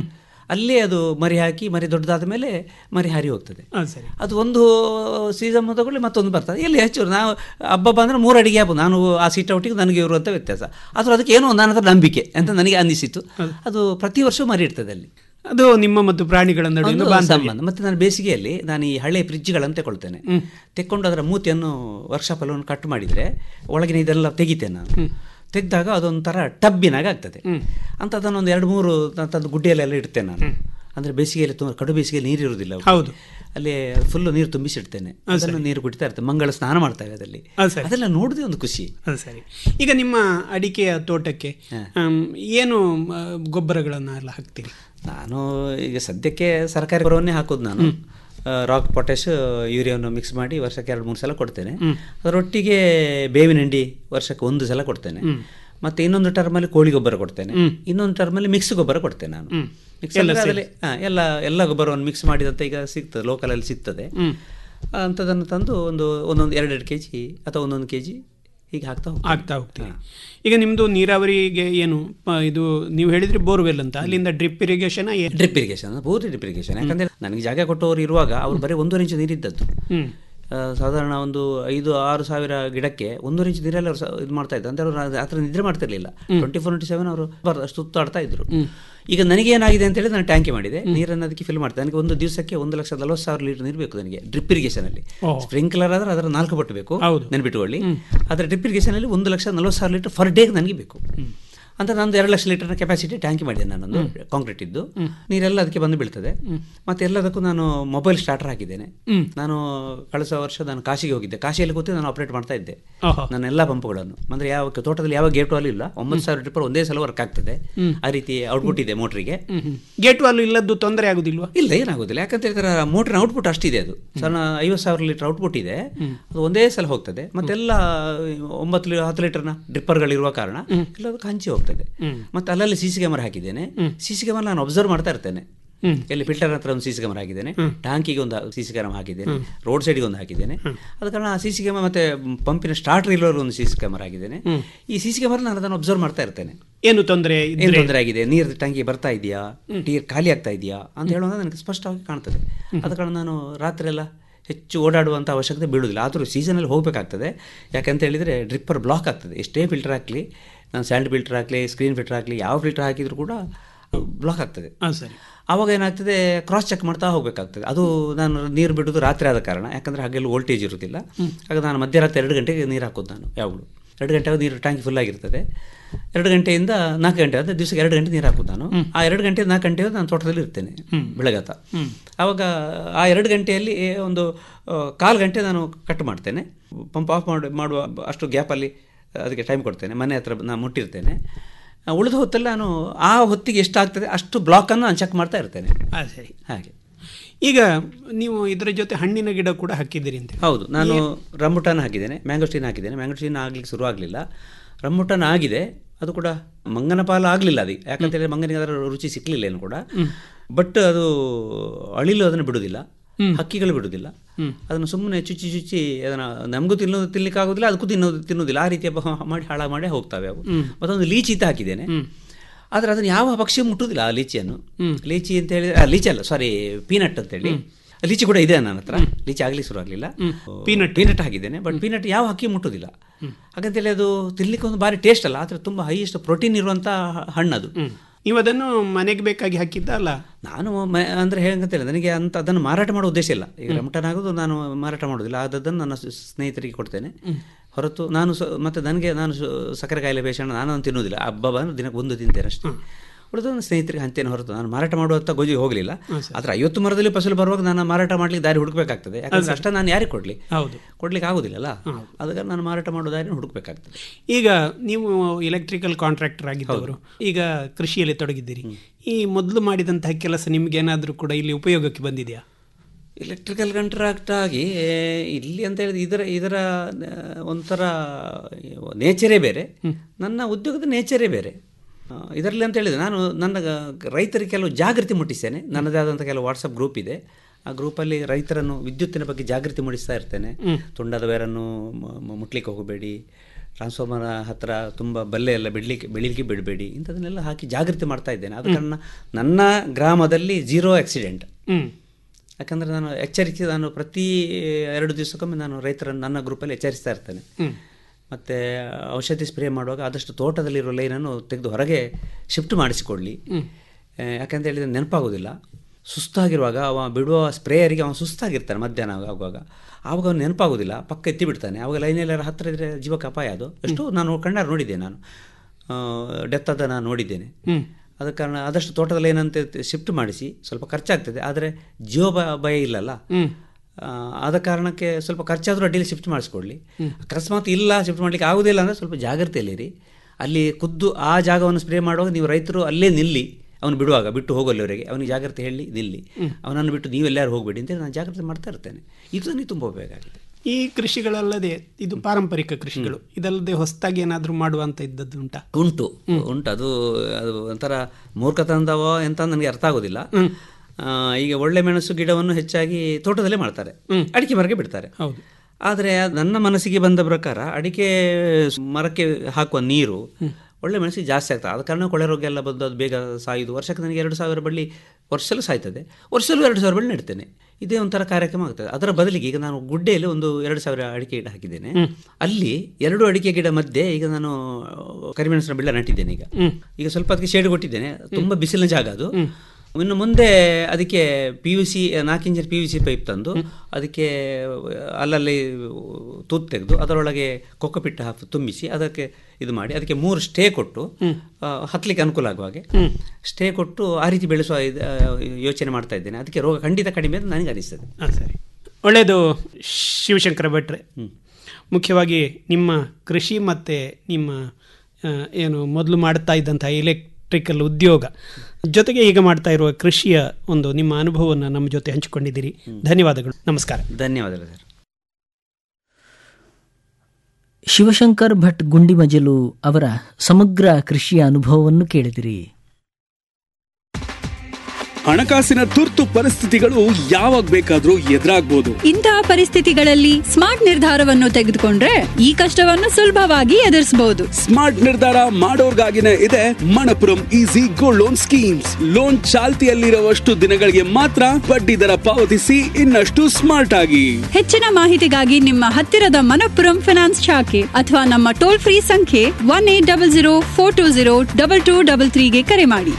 ಅಲ್ಲೇ ಅದು ಮರಿ ಹಾಕಿ ಮರಿ ದೊಡ್ಡದಾದ ಮೇಲೆ ಮರಿ ಹಾರಿ ಹೋಗ್ತದೆ ಹಾಂ ಸರಿ ಅದು ಒಂದು ಸೀಸನ್ ತಗೊಳ್ಳಿ ಮತ್ತೊಂದು ಬರ್ತದೆ ಎಲ್ಲಿ ಹೆಚ್ಚು ನಾವು ಹಬ್ಬ ಬಂದರೆ ಮೂರು ಅಡಿಗೆ ಹಬ್ಬ ನಾನು ಆ ಸೀಟ ಒಟ್ಟಿಗೆ ನನಗೆ ಇವರು ಅಂತ ವ್ಯತ್ಯಾಸ ಆದರೂ ಅದಕ್ಕೆ ಏನೋ ನನ್ನ ಹತ್ರ ನಂಬಿಕೆ ಅಂತ ನನಗೆ ಅನ್ನಿಸಿತು ಅದು ಪ್ರತಿ ವರ್ಷ ಮರಿ ಇರ್ತದೆ ಅಲ್ಲಿ ಅದು ನಿಮ್ಮ ಮತ್ತು ಪ್ರಾಣಿಗಳ ನಡುವಿನ ಒಂದು ಬಾಂಧವ್ಯ ಸಂಬಂಧ ಮತ್ತೆ ನಾನು ಬೇಸಿಗೆಯಲ್ಲಿ ನಾನು ಈ ಹಳೆ ಫ್ರಿಡ್ಜ್ಗಳನ್ನು ತಗೊಳ್ತೇನೆ ತೆಕ್ಕೊಂಡು ಅದರ ಮೂತಿಯನ್ನು ವರ್ಕ್ಶಾಪಲ್ಲಿ ಒಂದು ಕಟ್ ಮಾಡಿದರೆ ಒಳಗಿನ ಇದೆಲ್ಲ ತೆಗಿತೇನೆ ನಾನು ತೆಗೆದಾಗ ಅದೊಂಥರ ಟಬ್ಬಿನಾಗ ಆಗ್ತದೆ ಅಂತ ಅದನ್ನು ಒಂದು ಎರಡು ಮೂರು ತ- ತಂದು ಗುಡ್ಡೆಯಲ್ಲೆಲ್ಲ ಇಡ್ತೇನೆ ನಾನು ಅಂದರೆ ಬೇಸಿಗೆಯಲ್ಲಿ ತುಂಬ ಕಡು ಬೇಸಿಗೆಯಲ್ಲಿ ನೀರು ಇರುವುದಿಲ್ಲ ಅವಕ್ಕೆ. ಹೌದು. ಅಲ್ಲಿ ಫುಲ್ಲು ನೀರು ತುಂಬಿಸಿಡ್ತೇನೆ ಅದನ್ನು ನೀರು ಕುಡಿತಾ ಇರ್ತೇನೆ ಮಂಗಳ ಸ್ನಾನ ಮಾಡ್ತೇವೆ ಅದರಲ್ಲಿ ಅದು ಸರಿ. ಅದೆಲ್ಲ ನೋಡಿದೆ ಒಂದು ಖುಷಿ ಅದು ಸರಿ ಈಗ ನಿಮ್ಮ ಅಡಿಕೆಯ ತೋಟಕ್ಕೆ ಆಮ್, ಏನು ಆ, ಗೊಬ್ಬರಗಳನ್ನ ಎಲ್ಲ ಹಾಕ್ತೀರಿ ನಾನು ಈಗ ಸದ್ಯಕ್ಕೆ ಸರ್ಕಾರಿ ಗೊಬ್ಬರವನ್ನೇ ಹಾಕೋದು ನಾನು ಆ, ರಾಕ್ ಪೊಟ್ಯಾಶ್ ಯೂರಿಯಾವನ್ನು ಮಿಕ್ಸ್ ಮಾಡಿ ವರ್ಷಕ್ಕೆ ಎರಡು ಮೂರು ಸಲ ಕೊಡ್ತೇನೆ ಅದರೊಟ್ಟಿಗೆ ಬೇವಿನ ಹಿಂಡಿ ವರ್ಷಕ್ಕೆ ಒಂದು ಸಲ ಕೊಡ್ತೇನೆ ಮತ್ತೆ ಇನ್ನೊಂದು ಟರ್ಮಲ್ಲಿ ಕೋಳಿ ಗೊಬ್ಬರ ಕೊಡ್ತೇನೆ ಇನ್ನೊಂದು ಟರ್ಮಲ್ಲಿ ಮಿಕ್ಸ್ ಗೊಬ್ಬರ ಕೊಡ್ತೇನೆ ನಾನು ಮಿಕ್ಸ್ ಎಲ್ಲ ಅದರಲ್ಲಿ ಹಾ, ಎಲ್ಲ ಎಲ್ಲ ಗೊಬ್ಬರವನ್ನು ಮಿಕ್ಸ್ ಮಾಡಿದಂತ ಈಗ ಸಿಗ್ತದೆ ಲೋಕಲಲ್ಲಿ ಸಿಗ್ತದೆ ಅಂಥದ್ದನ್ನು ತಂದು ಒಂದು ಒಂದೊಂದು ಎರಡೆರಡು ಕೆ ಜಿ ಅಥವಾ ಒಂದೊಂದು ಕೆ ಜಿ ಹೀಗೆ ಹಾಕ್ತಾ ಹೋಗ್ತೇನೆ. ಆಗ್ತಾ ಹೋಗ್ತೀರಿ ಈಗ ನಿಮ್ದು ನೀರಾವರಿಗೆ ಏನು ಪ- ಇದು ನೀವು ಹೇಳಿದ್ರಿ ಬೋರ್ವೆಲ್ ಅಂತ ಅಲ್ಲಿಂದ ಡ್ರಿಪ್ ಇರಿಗೇಷನ್ ಡ್ರಿಪ್ ಇರಿಗೇಷನ್ ಪೂರ್ತಿ ಡ್ರಿಪ್ ಇರಿಗೇಷನ್ ಯಾಕಂದ್ರೆ ನನಗೆ ಜಾಗ ಕೊಟ್ಟವರು ಇರುವಾಗ ಅವ್ರು ಬರೀ ಒಂದೂವರೆ ಇಂಚು ನೀರಿದ್ದದ್ದು ಹ್ಮ್ ಆ, ಸಾಧಾರಣ ಒಂದು ಐದು ಆರು ಸಾವಿರ ಗಿಡಕ್ಕೆ ಒಂದೂವರೆ ಇಂಚು ನೀರಲ್ಲಿ ಅವರು ಇದು ಮಾಡ್ತಾ ಇದ್ರು ಅಂದ್ರೆ ಅವರು ಆ ಥರ ನಿದ್ರೆ ಮಾಡ್ತಿರ್ಲಿಲ್ಲ ಟ್ವೆಂಟಿ ಫೋರ್ ಇಂಟು ಸೆವೆನ್ ಅವರು ಅಷ್ಟು ಸುತ್ತಾಡ್ತಾ ಇದ್ರು ಈಗ ನನಗೆ ಏನಾಗಿದೆ ಅಂತ ಹೇಳಿ ನಾನು ಟ್ಯಾಂಕಿ ಮಾಡಿದೆ ನೀರನ್ನು ಅದಕ್ಕೆ ಫಿಲ್ ಮಾಡ್ತೇನೆ ನನಗೆ ಒಂದು ದಿವಸಕ್ಕೆ ಒಂದು ಲಕ್ಷ ನಲವತ್ತು ಸಾವಿರ ಲೀಟರ್ ನೀರು ಬೇಕು ನನಗೆ ಡ್ರಿಪ್ ಇರಿಗೇಷನ್ ಅಲ್ಲಿ ಓ. ಸ್ಪ್ರಿಂಕ್ಲರ್ ಆದ್ರೆ ಅದರ ನಾಲ್ಕು ಪಟ್ಟು ಬೇಕು ಹೌದು. ನೆನ್ಪಿಟ್ಟುಕೊಳ್ಳಿ ಆದರೆ ಡ್ರಿಪ್ ಇರಿಗೇಷನ್ ಅಲ್ಲಿ ಒಂದು ಲಕ್ಷ ನಲವತ್ತು ಸಾವಿರ ಲೀಟರ್ ಫರ್ ಡೇಗೆ ನನಗೆ ಬೇಕು ಅಂತ ನಂದು ಎರಡು ಲಕ್ಷ ಲೀಟರ್ನ ಕೆಪಾಸಿಟಿ ಟ್ಯಾಂಕಿ ಮಾಡಿದೆ ನಾನೊಂದು ಕಾಂಕ್ರೀಟ್ ಇದ್ದು ನೀರೆಲ್ಲ ಅದಕ್ಕೆ ಬಂದು ಬೀಳ್ತದೆ ಮತ್ತೆ ಎಲ್ಲದಕ್ಕೂ ನಾನು ಮೊಬೈಲ್ ಸ್ಟಾರ್ಟರ್ ಹಾಕಿದ್ದೇನೆ ನಾನು ಕಳೆದ ವರ್ಷ ನಾನು ಕಾಶಿಗೆ ಹೋಗಿದ್ದೆ ಕಾಶಿಯಲ್ಲಿ ಕೂತು ನಾನು ಆಪರೇಟ್ ಮಾಡ್ತಾ ಇದ್ದೆ ಆಹಾ. ನನ್ನ ಎಲ್ಲ ಪಂಪ್ಗಳನ್ನು ಅಂದ್ರೆ ಯಾವ ತೋಟದಲ್ಲಿ ಯಾವ ಗೇಟ್ ವಾಲ್ ಇಲ್ಲ ಒಂಬತ್ತು ಸಾವಿರ ಟಿಪ್ಪರ್ ಒಂದೇ ಸಲ ವರ್ಕ್ ಆಗ್ತದೆ ಆ ರೀತಿ ಔಟ್ಪುಟ್ ಇದೆ ಮೋಟ್ರಿಗೆ ಗೇಟ್ ವಾಲ್ ಇಲ್ಲದ್ದು ತೊಂದರೆ ಆಗುದಿಲ್ವಾ ಇಲ್ಲ ಏನಾಗೋದಿಲ್ಲ ಯಾಕಂತ ಹೇಳಿದ್ರೆ ಮೋಟ್ರಿನ ಔಟ್ಪುಟ್ ಅಷ್ಟಿದೆ ಅದು ಸಣ್ಣ ಐವತ್ತು ಸಾವಿರ ಲೀಟರ್ ಔಟ್ಪುಟ್ ಇದೆ ಅದು ಒಂದೇ ಸಲ ಹೋಗ್ತದೆ ಮತ್ತೆಲ್ಲ ಒಂಬತ್ತು ಲೀ- ಹತ್ತು ಲೀಟರ್ನ ಡ್ರಿಪ್ಪರ್ಗಳಿರುವ ಕಾರಣ ಎಲ್ಲದಕ್ಕೂ ಹಂಚಿ ಹೋಗ್ತದೆ ಮತ್ತೆ ಅಲ್ಲಲ್ಲಿ ಸಿ ಸಿ ಕ್ಯಾಮರಾ ಹಾಕಿದ್ದೇನೆ ಸಿ ಸಿ ಕ್ಯಾಮರಾ ನಾನು ಅಬ್ಸರ್ವ್ ಮಾಡ್ತಾ ಇರ್ತೇನೆ ಎಲ್ಲಿ ಫಿಲ್ಟರ್ ಹತ್ರ ಒಂದು ಸಿ ಸಿ ಕ್ಯಾಮರಾ ಹಾಕಿದ್ದೇನೆ ಟ್ಯಾಂಕಿಗೆ ಒಂದು ಸಿ ಸಿ ಕ್ಯಾಮರಾ ಹಾಕಿದ್ದೇನೆ ರೋಡ್ ಸೈಡ್ಗೆ ಒಂದು ಹಾಕಿದ್ದೇನೆ ಅದ ಕಾರಣ ಸಿ ಸಿ ಕ್ಯಾಮರಾ ಮತ್ತೆ ಪಂಪಿನ ಸ್ಟಾರ್ಟರ್ ಇರೋರು ಒಂದು ಸಿ ಸಿ ಕ್ಯಾಮರಾ ಹಾಕಿದ್ದೇನೆ ಈ ಸಿ ಸಿ ಕ್ಯಾಮರಾ ನಾನು ಅದನ್ನು ಅಬ್ಸರ್ವ್ ಮಾಡ್ತಾ ಇರ್ತೇನೆ ಏನು ತೊಂದರೆ ಏನು ಇದ್ರೆ ತೊಂದರೆ ಆಗಿದೆ ನೀರು ಟ್ಯಾಂಕಿ ಬರ್ತಾ ಇದೆಯಾ ನೀರು ಖಾಲಿ ಆಗ್ತಾ ಇದೆಯಾ ಅಂತ ಹೇಳುವಾಗ ನನಗೆ ಸ್ಪಷ್ಟವಾಗಿ ಕಾಣ್ತದೆ ಆದ ಕಾರಣ ನಾನು ರಾತ್ರಿ ಎಲ್ಲ ಹೆಚ್ಚು ಓಡಾಡುವಂಥ ಅವಶ್ಯಕತೆ ಬೀಳುವುದಿಲ್ಲ ಆದರೂ ಸೀಸನಲ್ಲಿ ಹೋಗಬೇಕಾಗ್ತದೆ ಯಾಕಂತ ಹೇಳಿದರೆ ಡ್ರಿಪ್ಪರ್ ಬ್ಲಾಕ್ ಆಗ್ತದೆ ಎಷ್ಟೇ ಫಿಲ್ಟರ್ ಹಾಕಲಿ ನಾನು ಸ್ಯಾಂಡ್ ಫಿಲ್ಟರ್ ಹಾಕಲಿ ಸ್ಕ್ರೀನ್ ಫಿಲ್ಟರ್ ಹಾಕಲಿ ಯಾವ ಫಿಲ್ಟರ್ ಹಾಕಿದರೂ ಕೂಡ ಬ್ಲಾಕ್ ಆಗ್ತದೆ ಹಾಂ ಸರಿ ಆವಾಗ ಏನಾಗ್ತದೆ ಕ್ರಾಸ್ ಚೆಕ್ ಮಾಡ್ತಾ ಹೋಗಬೇಕಾಗ್ತದೆ ಅದು ನಾನು ನೀರು ಬಿಡೋದು ರಾತ್ರಿ ಆದ ಕಾರಣ ಯಾಕಂದರೆ ಹಾಗೆಲ್ಲ ವೋಲ್ಟೇಜ್ ಇರೋದಿಲ್ಲ ಆಗ ನಾನು ಮಧ್ಯರಾತ್ರಿ ಎರಡು ಗಂಟೆಗೆ ನೀರು ಹಾಕೋದು ನಾನು ಯಾವಾಗಲೂ ಎರಡು ಗಂಟೆ ಆಗ ನೀರು ಟ್ಯಾಂಕ್ ಫುಲ್ ಆಗಿರ್ತದೆ ಎರಡು ಗಂಟೆಯಿಂದ ನಾಲ್ಕು ಗಂಟೆ ಅಂದರೆ ದಿವಸಕ್ಕೆ ಎರಡು ಗಂಟೆ ನೀರು ಹಾಕೋದು ನಾನು ಆ ಎರಡು ಗಂಟೆ ನಾಲ್ಕು ಗಂಟೆ ನಾನು ತೋಟದಲ್ಲಿ ಇರ್ತೇನೆ ಬೆಳಗಾತ ಆವಾಗ ಆ ಎರಡು ಗಂಟೆಯಲ್ಲಿ ಒಂದು ಆ, ಕಾಲು ಗಂಟೆ ನಾನು ಕಟ್ ಮಾಡ್ತೇನೆ ಪಂಪ್ ಆಫ್ ಮಾಡಿ ಮಾಡುವ ಅಷ್ಟು ಗ್ಯಾಪಲ್ಲಿ ಅದಕ್ಕೆ ಟೈಮ್ ಕೊಡ್ತೇನೆ ಮನೆ ಹತ್ರ ನಾನು ಮುಟ್ಟಿರ್ತೇನೆ ಆ, ಉಳಿದ ಹೊತ್ತಲ್ಲಿ ನಾನು ಆ ಹೊತ್ತಿಗೆ ಎಷ್ಟಾಗ್ತದೆ ಅಷ್ಟು ಬ್ಲಾಕನ್ನು ನಾನು ಚೆಕ್ ಮಾಡ್ತಾ ಇರ್ತೇನೆ ಹಾಂ ಸರಿ ಹಾಗೆ ಈಗ ನೀವು ಇದರ ಜೊತೆ ಹಣ್ಣಿನ ಗಿಡ ಕೂಡ ಹಾಕಿದ್ದೀರಿ ಅಂತ ಹೌದು ನಾನು ರಂಬುಟಾನ್ ಹಾಕಿದ್ದೇನೆ ಮ್ಯಾಂಗೋಸ್ಟೀನ್ ಹಾಕಿದ್ದೇನೆ ಮ್ಯಾಂಗೋಸ್ಟೀನ್ ಆಗ್ಲಿಕ್ಕೆ ಶುರು ಆಗಲಿಲ್ಲ ರಂಬುಟಾನ್ ಆಗಿದೆ ಅದು ಕೂಡ ಮಂಗನ ಪಾಲು ಆಗಲಿಲ್ಲ ಅದಕ್ಕೆ ಯಾಕಂತ ಹೇಳಿದ್ರೆ ಮಂಗನಿಗೆ ಅದರ ರುಚಿ ಸಿಕ್ಕಲಿಲ್ಲ ಏನು ಕೂಡ ಬಟ್ ಅದು ಅಳಿಲು ಅದನ್ನು ಬಿಡುವುದಿಲ್ಲ ಹಕ್ಕಿಗಳು ಬಿಡುವುದಿಲ್ಲ ಅದನ್ನು ಸುಮ್ಮನೆ ಚುಚ್ಚಿ ಚುಚ್ಚಿ ಅದನ್ನು ನಮಗೂ ತಿನ್ನೋದು ತಿನ್ಲಿಕ್ಕೆ ಆಗೋದಿಲ್ಲ ಅದಕ್ಕೂ ತಿನ್ನೋದು ತಿನ್ನೋದಿಲ್ಲ ಆ ರೀತಿಯ ಬ- ಮಾಡಿ ಹಾಳ ಮಾಡಿ ಹೋಗ್ತವೆ ಅವು ಮತ್ತೊಂದು ಲೀಚಿ ಅಂತ ಹಾಕಿದ್ದೇನೆ ಆದರೆ ಅದನ್ನು ಯಾವ ಪಕ್ಷಿ ಮುಟ್ಟುವುದಿಲ್ಲ ಆ ಲೀಚಿಯನ್ನು ಲೀಚಿ ಅಂತ ಹೇಳಿದ್ರೆ ಆ, ಲೀಚಿ ಅಲ್ಲ ಸಾರಿ ಪೀನಟ್ ಅಂತೇಳಿ ಲೀಚಿ ಕೂಡ ಇದೆ ನನ್ನ ಹತ್ರ ಲೀಚಿ ಆಗ್ಲಿಕ್ಕೆ ಶುರು ಆಗಲಿಲ್ಲ ಪೀನಟ್ ಪೀನಟ್ ಹಾಕಿದ್ದೇನೆ ಬಟ್ ಪೀನಟ್ ಯಾವ ಹಕ್ಕಿ ಮುಟ್ಟುವುದಿಲ್ಲ ಹಾಗಂತೇಳಿ ಅದು ತಿನ್ಲಿಕ್ಕೆ ಒಂದು ಬಾರಿ ಟೇಸ್ಟ್ ಅಲ್ಲ ಆದರೆ ತುಂಬ ಹೈಯೆಸ್ಟ್ ಪ್ರೋಟೀನ್ ಇರುವಂಥ ಹಣ್ಣು ಅದು ನೀವು ಅದನ್ನು ಮನೆಗೆ ಬೇಕಾಗಿ ಹಾಕಿದ್ದ ಅಲ್ಲ ನಾನು ಮ- ಅಂದ್ರೆ ಹೇಗಂತೇಳಿ ನನಗೆ ಅಂತ ಅದನ್ನು ಮಾರಾಟ ಮಾಡೋ ಉದ್ದೇಶ ಇಲ್ಲ ಈಗ ರಮಟನ್ ಆಗೋದು ನಾನು ಮಾರಾಟ ಮಾಡೋದಿಲ್ಲ ಅದನ್ನು ನನ್ನ ಸ್- ಸ್ನೇಹಿತರಿಗೆ ಕೊಡ್ತೇನೆ ಹೊರತು ನಾನು ಸ- ಮತ್ತೆ ನನಗೆ ನಾನು ಸ- ಸಕ್ಕರೆ ಕಾಯಿಲೆ ಪೇಷಂಟ್ ನಾನು ಅದನ್ನು ತಿನ್ನೋದಿಲ್ಲ ಹಬ್ಬ ಬಂದ್ರೆ ದಿನಕ್ಕೆ ಒಂದು ತಿಂತೇನೆ ಅಷ್ಟೇ ಉಳಿದು ನನ್ನ ಸ್ನೇಹಿತರಿಗೆ ಹಂತೇನೆ ಹೊರತು ನಾನು ಮಾರಾಟ ಮಾಡುವಂಥ ಗೋಜಿಗೆ ಹೋಗಲಿಲ್ಲ ಆದರೆ ಐವತ್ತು ಮರದಲ್ಲಿ ಫಸಲು ಬರುವಾಗ ನಾನು ಮಾರಾಟ ಮಾಡ್ಲಿಕ್ಕೆ ದಾರಿ ಹುಡುಕಬೇಕಾಗ್ತದೆ ಯಾಕಂದ್ರೆ ಅಷ್ಟ ನಾನು ಯಾರಿಗೆ ಕೊಡಲಿ ಹೌದು ಕೊಡ್ಲಿಕ್ಕೆ ಆಗೋದಿಲ್ಲಲ್ಲ ಅದಕ್ಕೆ ನಾನು ಮಾರಾಟ ಮಾಡೋ ದಾರಿ ಹುಡುಕಬೇಕಾಗ್ತದೆ ಈಗ ನೀವು ಇಲೆಕ್ಟ್ರಿಕಲ್ ಕಾಂಟ್ರಾಕ್ಟರ್ ಆಗಿದ್ದವರು ಈಗ ಕೃಷಿಯಲ್ಲಿ ತೊಡಗಿದ್ದೀರಿ ಈ ಮೊದಲು ಮಾಡಿದಂತಹ ಕೆಲಸ ನಿಮ್ಗೆ ಏನಾದರೂ ಕೂಡ ಇಲ್ಲಿ ಉಪಯೋಗಕ್ಕೆ ಬಂದಿದೆಯಾ ಎಲೆಕ್ಟ್ರಿಕಲ್ ಕಾಂಟ್ರಾಕ್ಟ್ ಆಗಿ ಏ, ಇಲ್ಲಿ ಅಂತ ಹೇಳಿದ್ರೆ ಇದರ ಇದರ ಆ, ಒಂಥರ ನೇಚರೇ ಬೇರೆ ನನ್ನ ಉದ್ಯೋಗದ ನೇಚರೇ ಬೇರೆ ಆ, ಇದರಲ್ಲಿ ಅಂತ ಹೇಳಿದ್ರೆ ನಾನು ನನ್ನ ಗ- ರೈತರಿಗೆ ಕೆಲವು ಜಾಗೃತಿ ಮುಟ್ಟಿಸ್ತೇನೆ ನನ್ನದೇ ಆದಂಥ ಕೆಲವು ವಾಟ್ಸಪ್ ಗ್ರೂಪ್ ಇದೆ ಆ ಗ್ರೂಪಲ್ಲಿ ರೈತರನ್ನು ವಿದ್ಯುತ್ತಿನ ಬಗ್ಗೆ ಜಾಗೃತಿ ಮೂಡಿಸ್ತಾ ಇರ್ತೇನೆ ತುಂಡದ ಬೇರನ್ನು ಮ- ಮ- ಮುಟ್ಲಿಕ್ಕೆ ಹೋಗಬೇಡಿ ಟ್ರಾನ್ಸ್ಫಾರ್ಮರ್ ಹತ್ರ ತುಂಬ ಬಲ್ಲೆ ಎಲ್ಲ ಬಿಡಲಿಕ್ಕೆ ಬೆಳಿಲಿಕ್ಕೆ ಬಿಡಬೇಡಿ ಇಂಥದನ್ನೆಲ್ಲ ಹಾಕಿ ಜಾಗೃತಿ ಮಾಡ್ತಾ ಇದ್ದೇನೆ ಆದ ಕಾರಣ ನನ್ನ ಗ್ರಾಮದಲ್ಲಿ ಜೀರೋ ಆಕ್ಸಿಡೆಂಟ್ ಹ್ಮ್. ಯಾಕಂದರೆ ನಾನು ಎಚ್ಚರಿಕೆ ನಾನು ಪ್ರತಿ ಎರಡು ದಿವಸಕ್ಕೊಮ್ಮೆ ನಾನು ರೈತರನ್ನು ನನ್ನ ಗ್ರೂಪಲ್ಲಿ ಎಚ್ಚರಿಸ್ತಾ ಇರ್ತೇನೆ ಹ್ಮ್. ಮತ್ತು ಔಷಧಿ ಸ್ಪ್ರೇ ಮಾಡುವಾಗ ಆದಷ್ಟು ತೋಟದಲ್ಲಿರೋ ಲೈನನ್ನು ತೆಗೆದು ಹೊರಗೆ ಶಿಫ್ಟ್ ಮಾಡಿಸಿಕೊಳ್ಳಿ ಹ್ಮ್. ಆ, ಯಾಕಂತ ಹೇಳಿದರೆ ನೆನಪಾಗೋದಿಲ್ಲ ಸುಸ್ತಾಗಿರುವಾಗ ಅವ ಬಿಡುವ ಸ್ಪ್ರೇಯರಿಗೆ ಅವನು ಸುಸ್ತಾಗಿರ್ತಾನೆ ಮಧ್ಯಾಹ್ನ ಆಗುವಾಗ ಆವಾಗ ಅವನು ನೆನಪಾಗೋದಿಲ್ಲ ಪಕ್ಕ ಎತ್ತಿ ಬಿಡ್ತಾನೆ ಆವಾಗ ಲೈನೆಲ್ಲ ಹತ್ತಿರ ಇದ್ದರೆ ಜೀವಕ್ಕೆ ಅಪಾಯ ಅದು ಎಷ್ಟು ನಾನು ಕಣ್ಣಾರೆ ನೋಡಿದ್ದೆ ನಾನು ಡೆತ್ ಅದ ನಾನು ನೋಡಿದ್ದೇನೆ ಹ್ಮ್. ಆದ ಕಾರಣ ಆದಷ್ಟು ತೋಟದಲ್ಲಿ ಏನಂತ ಶಿಫ್ಟ್ ಮಾಡಿಸಿ ಸ್ವಲ್ಪ ಖರ್ಚಾಗ್ತದೆ ಆದರೆ ಜೀವ ಭ- ಭಯ ಇಲ್ಲಲ್ಲ ಹ್ಮ್. ಆ, ಆದ ಕಾರಣಕ್ಕೆ ಸ್ವಲ್ಪ ಖರ್ಚಾದರೂ ಅಡ್ಡಿಲಿ ಶಿಫ್ಟ್ ಮಾಡಿಸ್ಕೊಳ್ಳಿ ಹ್ಮ್. ಅಕಸ್ಮಾತ್ ಇಲ್ಲ ಶಿಫ್ಟ್ ಮಾಡಲಿಕ್ಕೆ ಆಗೋದಿಲ್ಲ ಅಂದರೆ ಸ್ವಲ್ಪ ಜಾಗ್ರತೆಯಲ್ಲಿರಿ ಅಲ್ಲಿ ಖುದ್ದು ಆ ಜಾಗವನ್ನು ಸ್ಪ್ರೇ ಮಾಡುವಾಗ ನೀವು ರೈತರು ಅಲ್ಲೇ ನಿಲ್ಲಿ ಅವನು ಬಿಡುವಾಗ ಬಿಟ್ಟು ಹೋಗಲ್ಲಿವರೆಗೆ ಅವನಿಗೆ ಜಾಗ್ರತೆ ಹೇಳಿ ನಿಲ್ಲಿ ಹ್ಮ್. ಅವನನ್ನು ಬಿಟ್ಟು ನೀವೆಲ್ಲರೂ ಹೋಗಬೇಡಿ ಅಂತೇಳಿ ನಾನು ಜಾಗ್ರತೆ ಮಾಡ್ತಾ ಇರ್ತೇನೆ ಇದು ನನಗೆ ತುಂಬ ಉಪಯೋಗ ಆಗಿದೆ ಈ ಕೃಷಿಗಳಲ್ಲದೆ ಇದು ಪಾರಂಪರಿಕ ಕೃಷಿಗಳು ಇದಲ್ಲದೆ ಹೊಸದಾಗಿ ಏನಾದರೂ ಮಾಡುವಂತ ಇದ್ದದ್ದು ಉಂಟಾ ಉಂಟು ಉಂಟು ಅದು ಅದು ಒಂಥರ ಮೂರ್ಖತನದವೋ ಎಂತ ನನಗೆ ಅರ್ಥ ಆಗೋದಿಲ್ಲ ಆ, ಈಗ ಒಳ್ಳೆ ಮೆಣಸು ಗಿಡವನ್ನು ಹೆಚ್ಚಾಗಿ ತೋಟದಲ್ಲೇ ಮಾಡ್ತಾರೆ ಅಡಿಕೆ ಮರಕ್ಕೆ ಬಿಡ್ತಾರೆ ಹೌದು ಆದರೆ ನನ್ನ ಮನಸ್ಸಿಗೆ ಬಂದ ಪ್ರಕಾರ ಅಡಿಕೆ ಮರಕ್ಕೆ ಹಾಕುವ ನೀರು ಒಳ್ಳೆ ಮೆಣಸಿಗೆ ಜಾಸ್ತಿ ಆಗ್ತದೆ ಆದ ಕಾರಣ ಕೊಳೆ ರೋಗ ಎಲ್ಲ ಬಂದು ಅದು ಬೇಗ ಸಾಯುದು ವರ್ಷಕ್ಕೆ ನನಗೆ ಎರಡು ಸಾವಿರ ಬಳ್ಳಿ ವರ್ಷಲ್ಲೂ ಸಾಯ್ತದೆ ವರ್ಷಲ್ಲೂ ಎರಡು ಸಾವಿರ ಬಳ್ಳಿ ನೆಡ್ತೇನೆ ಇದೇ ಒಂಥರ ಕಾರ್ಯಕ್ರಮ ಆಗ್ತದೆ ಅದರ ಬದಲಿಗೆ ಈಗ ನಾನು ಗುಡ್ಡೆಯಲ್ಲಿ ಒಂದು ಎರಡು ಸಾವಿರ ಅಡಿಕೆ ಗಿಡ ಹಾಕಿದ್ದೇನೆ ಹ್ಮ್. ಅಲ್ಲಿ ಎರಡು ಅಡಿಕೆ ಗಿಡ ಮಧ್ಯೆ ಈಗ ನಾನು ಕರಿಮೆಣಸಿನ ಬೆಳ್ಳ ನಟ್ಟಿದ್ದೇನೆ ಈಗ ಹ್ಮ್. ಈಗ ಸ್ವಲ್ಪ ಅದಕ್ಕೆ ಶೇಡ್ ಕೊಟ್ಟಿದ್ದೇನೆ ತುಂಬ ಬಿಸಿಲಿನ ಜಾಗ ಅದು ಇನ್ನು ಮುಂದೆ ಅದಕ್ಕೆ ಪಿ ಯು ಸಿ ನಾಲ್ಕು ಇಂಚಿನ ಪಿ ಯು ಸಿ ಪೈಪ್ ತಂದು ಅದಕ್ಕೆ ಅಲ್ಲಲ್ಲಿ ತೂತು ತೆಗೆದು ಅದರೊಳಗೆ ಕೊಕ್ಕಪಿಟ್ಟ ಹಾಕಿ ತುಂಬಿಸಿ ಅದಕ್ಕೆ ಇದು ಮಾಡಿ ಅದಕ್ಕೆ ಮೂರು ಸ್ಟೇ ಕೊಟ್ಟು ಆ, ಹತ್ತಲಿಕ್ಕೆ ಅನುಕೂಲ ಆಗುವ ಹಾಗೆ ಸ್ಟೇ ಕೊಟ್ಟು ಆ ರೀತಿ ಬೆಳೆಸುವ ಇದು, ಆ, ಯೋಚನೆ ಮಾಡ್ತಾ ಇದ್ದೇನೆ ಅದಕ್ಕೆ ರೋಗ ಖಂಡಿತ ಕಡಿಮೆ ಅಂತ ನನಗೆ ಅನಿಸ್ತದೆ ಹಾಂ ಸರಿ ಒಳ್ಳೆಯದು ಶಿವಶಂಕರ ಭಟ್ರೆ ಮುಖ್ಯವಾಗಿ ನಿಮ್ಮ ಕೃಷಿ ಮತ್ತು ನಿಮ್ಮ ಆ, ಏನು ಮೊದಲು ಮಾಡ್ತಾ ಇದ್ದಂಥ ಎಲೆಕ್ಟ್ರಿಕಲ್ ಉದ್ಯೋಗ ಜೊತೆಗೆ ಈಗ ಮಾಡ್ತಾ ಇರುವ ಕೃಷಿಯ ಒಂದು ನಿಮ್ಮ ಅನುಭವವನ್ನು ನಮ್ಮ ಜೊತೆ ಹಂಚಿಕೊಂಡಿದ್ದೀರಿ ಧನ್ಯವಾದಗಳು ನಮಸ್ಕಾರ ಧನ್ಯವಾದಗಳು ಸರ್ ಶಿವಶಂಕರ್ ಭಟ್ ಗುಂಡಿಮಜಲು ಅವರ ಸಮಗ್ರ ಕೃಷಿಯ ಅನುಭವವನ್ನು ಕೇಳಿದಿರಿ ಹಣಕಾಸಿನ ತುರ್ತು ಪರಿಸ್ಥಿತಿಗಳು ಯಾವಾಗ ಬೇಕಾದ್ರೂ ಎದುರಾಗ್ಬೋದು ಇಂತಹ ಪರಿಸ್ಥಿತಿಗಳಲ್ಲಿ ಸ್ಮಾರ್ಟ್ ನಿರ್ಧಾರವನ್ನು ತೆಗೆದುಕೊಂಡ್ರೆ ಈ ಕಷ್ಟವನ್ನು ಸುಲಭವಾಗಿ ಎದುರಿಸಬಹುದು ಸ್ಮಾರ್ಟ್ ನಿರ್ಧಾರ ಮಾಡೋರ್ಗಾಗಿನೇ ಇದೆ Manappuram easy gold loan schemes loan ಚಾಲ್ತಿಯಲ್ಲಿರುವಷ್ಟು ದಿನಗಳಿಗೆ ಮಾತ್ರ ಬಡ್ಡಿ ದರ ಪಾವತಿಸಿ ಇನ್ನಷ್ಟು ಸ್ಮಾರ್ಟ್ ಆಗಿ ಹೆಚ್ಚಿನ ಮಾಹಿತಿಗಾಗಿ ನಿಮ್ಮ ಹತ್ತಿರದ ಮನಪ್ಪುರಂ ಫಿನಾನ್ಸ್ ಶಾಖೆ ಅಥವಾ ನಮ್ಮ ಟೋಲ್ ಫ್ರೀ ಸಂಖ್ಯೆ one eight double zero four two zero double two double ತ್ರೀಗೆ ಕರೆ ಮಾಡಿ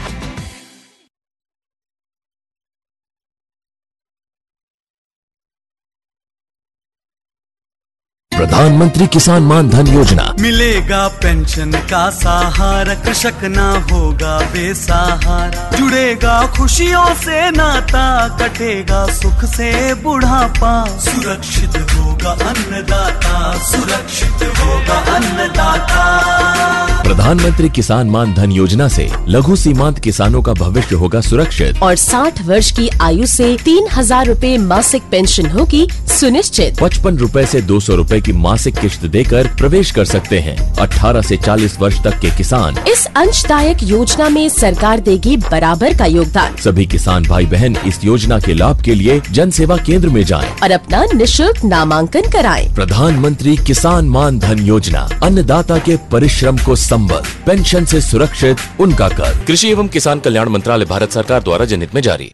प्रधानमंत्री किसान मान धन योजना मिलेगा पेंशन का सहारा कृषक ना होगा बेसहारा जुड़ेगा खुशियों से नाता कटेगा सुख से बुढ़ापा सुरक्षित होगा अन्नदाता सुरक्षित होगा अन्नदाता प्रधानमंत्री किसान मान धन योजना से लघु सीमांत किसानों का भविष्य होगा सुरक्षित और 60 वर्ष की आयु से तीन हजार रूपए मासिक पेंशन होगी सुनिश्चित पचपन रूपए ऐसी दो सौ रूपए की मासिक किश्त देकर प्रवेश कर सकते हैं 18 से 40 वर्ष तक के किसान इस अंशदायक योजना में सरकार देगी बराबर का योगदान सभी किसान भाई बहन इस योजना के लाभ के लिए जन सेवा केंद्र में जाएं। और अपना निशुल्क नामांकन कराएं। प्रधानमंत्री किसान मान धन योजना अन्नदाता के परिश्रम को संबल पेंशन से सुरक्षित उनका कर कृषि एवं किसान कल्याण मंत्रालय भारत सरकार द्वारा जनहित में जारी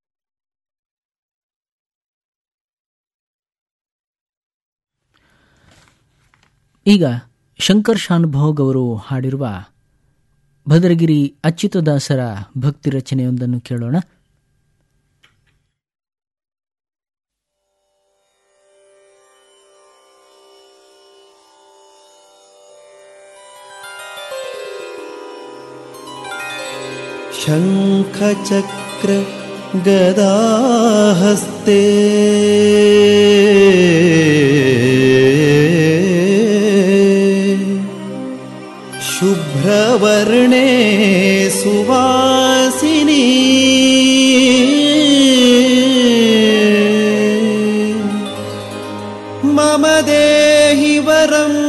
ಈಗ ಶಂಕರ್ ಶಾನುಭೋಗ್ ಅವರು ಹಾಡಿರುವ ಭದ್ರಗಿರಿ ಅಚ್ಯುತದಾಸರ ಭಕ್ತಿ ರಚನೆಯೊಂದನ್ನು ಕೇಳೋಣ शङ्खचक्र गदाहस्ते शुभ्रवर्णे सुवासिनी मम देहि वरम्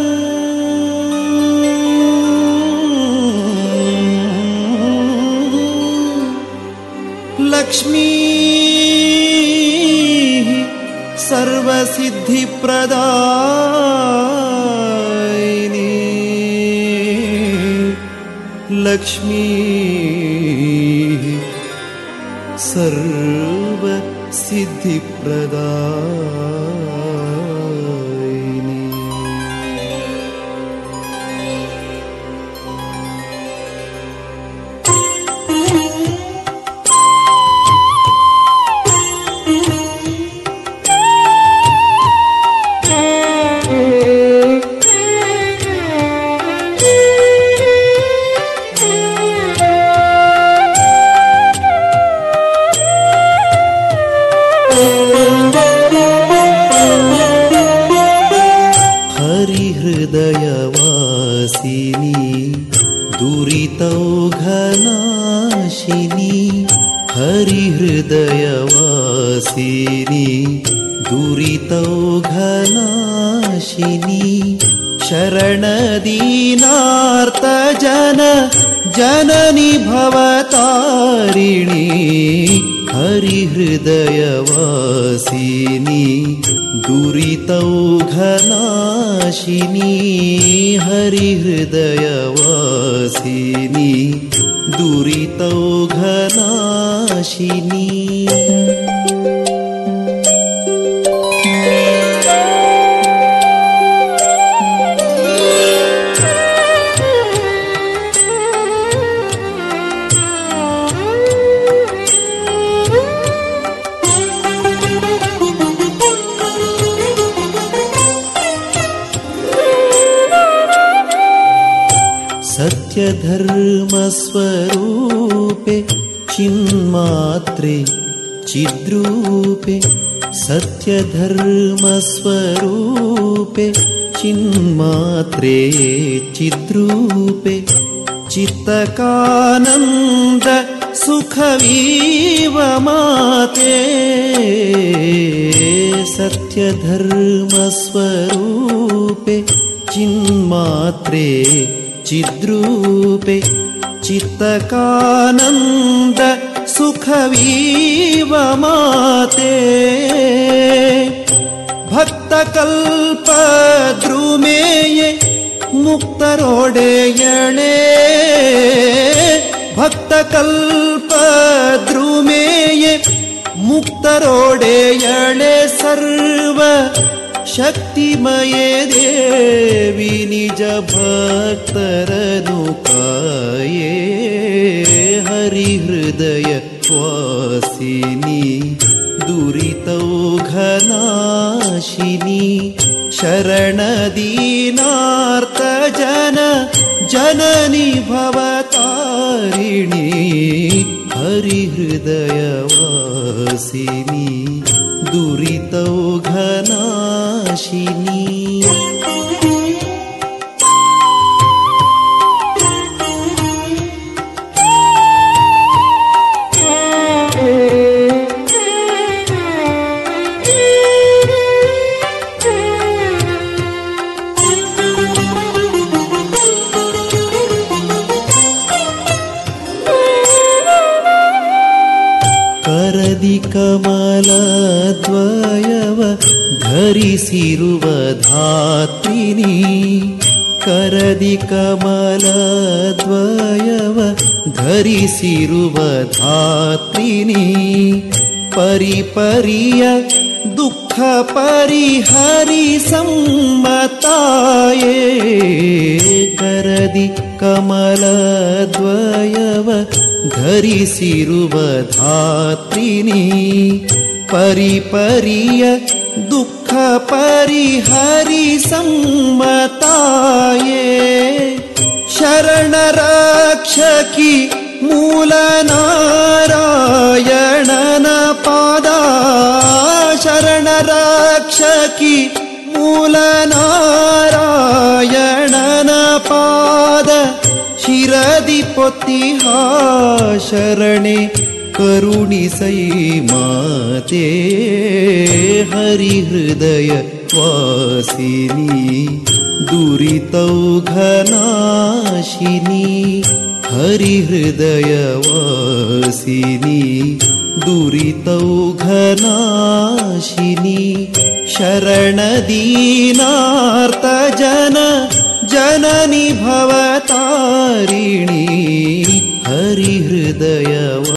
लक्ष्मी सर्वसिद्धिप्रदायिनी लक्ष्मी सर्वसिद्धिप्रदायिनी हरिहृदयवासिनी दुरितौघनाशिनी हरिहृदयवासिनी दुरितौघनाशिनी शरणदीनार्तजन जननि भवतारिणी हरिहृदयवासिनी दुरितौघनाशिनी हरिहृदयवासिनी दुरितौघनाशिनी सत्यधर्मस्वरूपे चिन्मात्रे चिद्रूपे सत्यधर्मस्वरूपे चिन्मात्रे चिद्रूपे चित्तकानन्द सुखवीव माते सत्यधर्मस्वरूपे चिन्मात्रे चिद्रूपे चित्तकानन्द सुखवीव माते भक्तकल्पद्रुमेये मुक्तरोडेयणे भक्तकल्पद्रुमेये मुक्तरोडेयणे सर्व शक्तिमये देवी निज भक्तरनु काये हरिहृदय वासिनी दुरितौघनाशिनी शरणदीनार्तजन जननि भवतारिणी हरिहृदयवासिनी दुरितौघनाशिनी ಕರದಿ ಕಮಲದ್ವಯವ ಧರಿಸಿರುವ ಧಾತ್ರಿನಿ ಕರದಿ ಕಮಲದ್ವಯವ ಧರಿಸಿರುವ ಧಾತ್ರಿನಿ ಪರಿಪರಿಯ ದುಃಖ ಪರಿಹರಿ ಸಮ್ಮತಾಯೇ ಕರದಿ ಕಮಲದ್ವಯವ ಧರಿಸಿರುವ ಧಾತ್ರಿನಿ ಪರಿಪರಿಯ ದುಃಖ ಪರಿಹರಿ ಸಮ್ಮತಾಯೇ ಶರಣ ರಕ್ಷಕಿ ಮೂಲ ನಾರಾಯಣನ ಪಾದ ಶರಣ ರಕ್ಷಕಿ ಮೂಲ ನಾರಾಯಣನ ಪಾದ ಶಿರದಿ ಪೊತ್ತಿಹ ಶರಣೆ ಕರುಣಿಸೈ ಮಾತೆ ಹರಿಹೃದಯ ವಾಸಿನಿ दुरितौघनाशिनी हरिहृदयवासिनी दुरितौघनाशिनी शरणदीनार्तजन जननि भवतारिणी हरिहृदयवा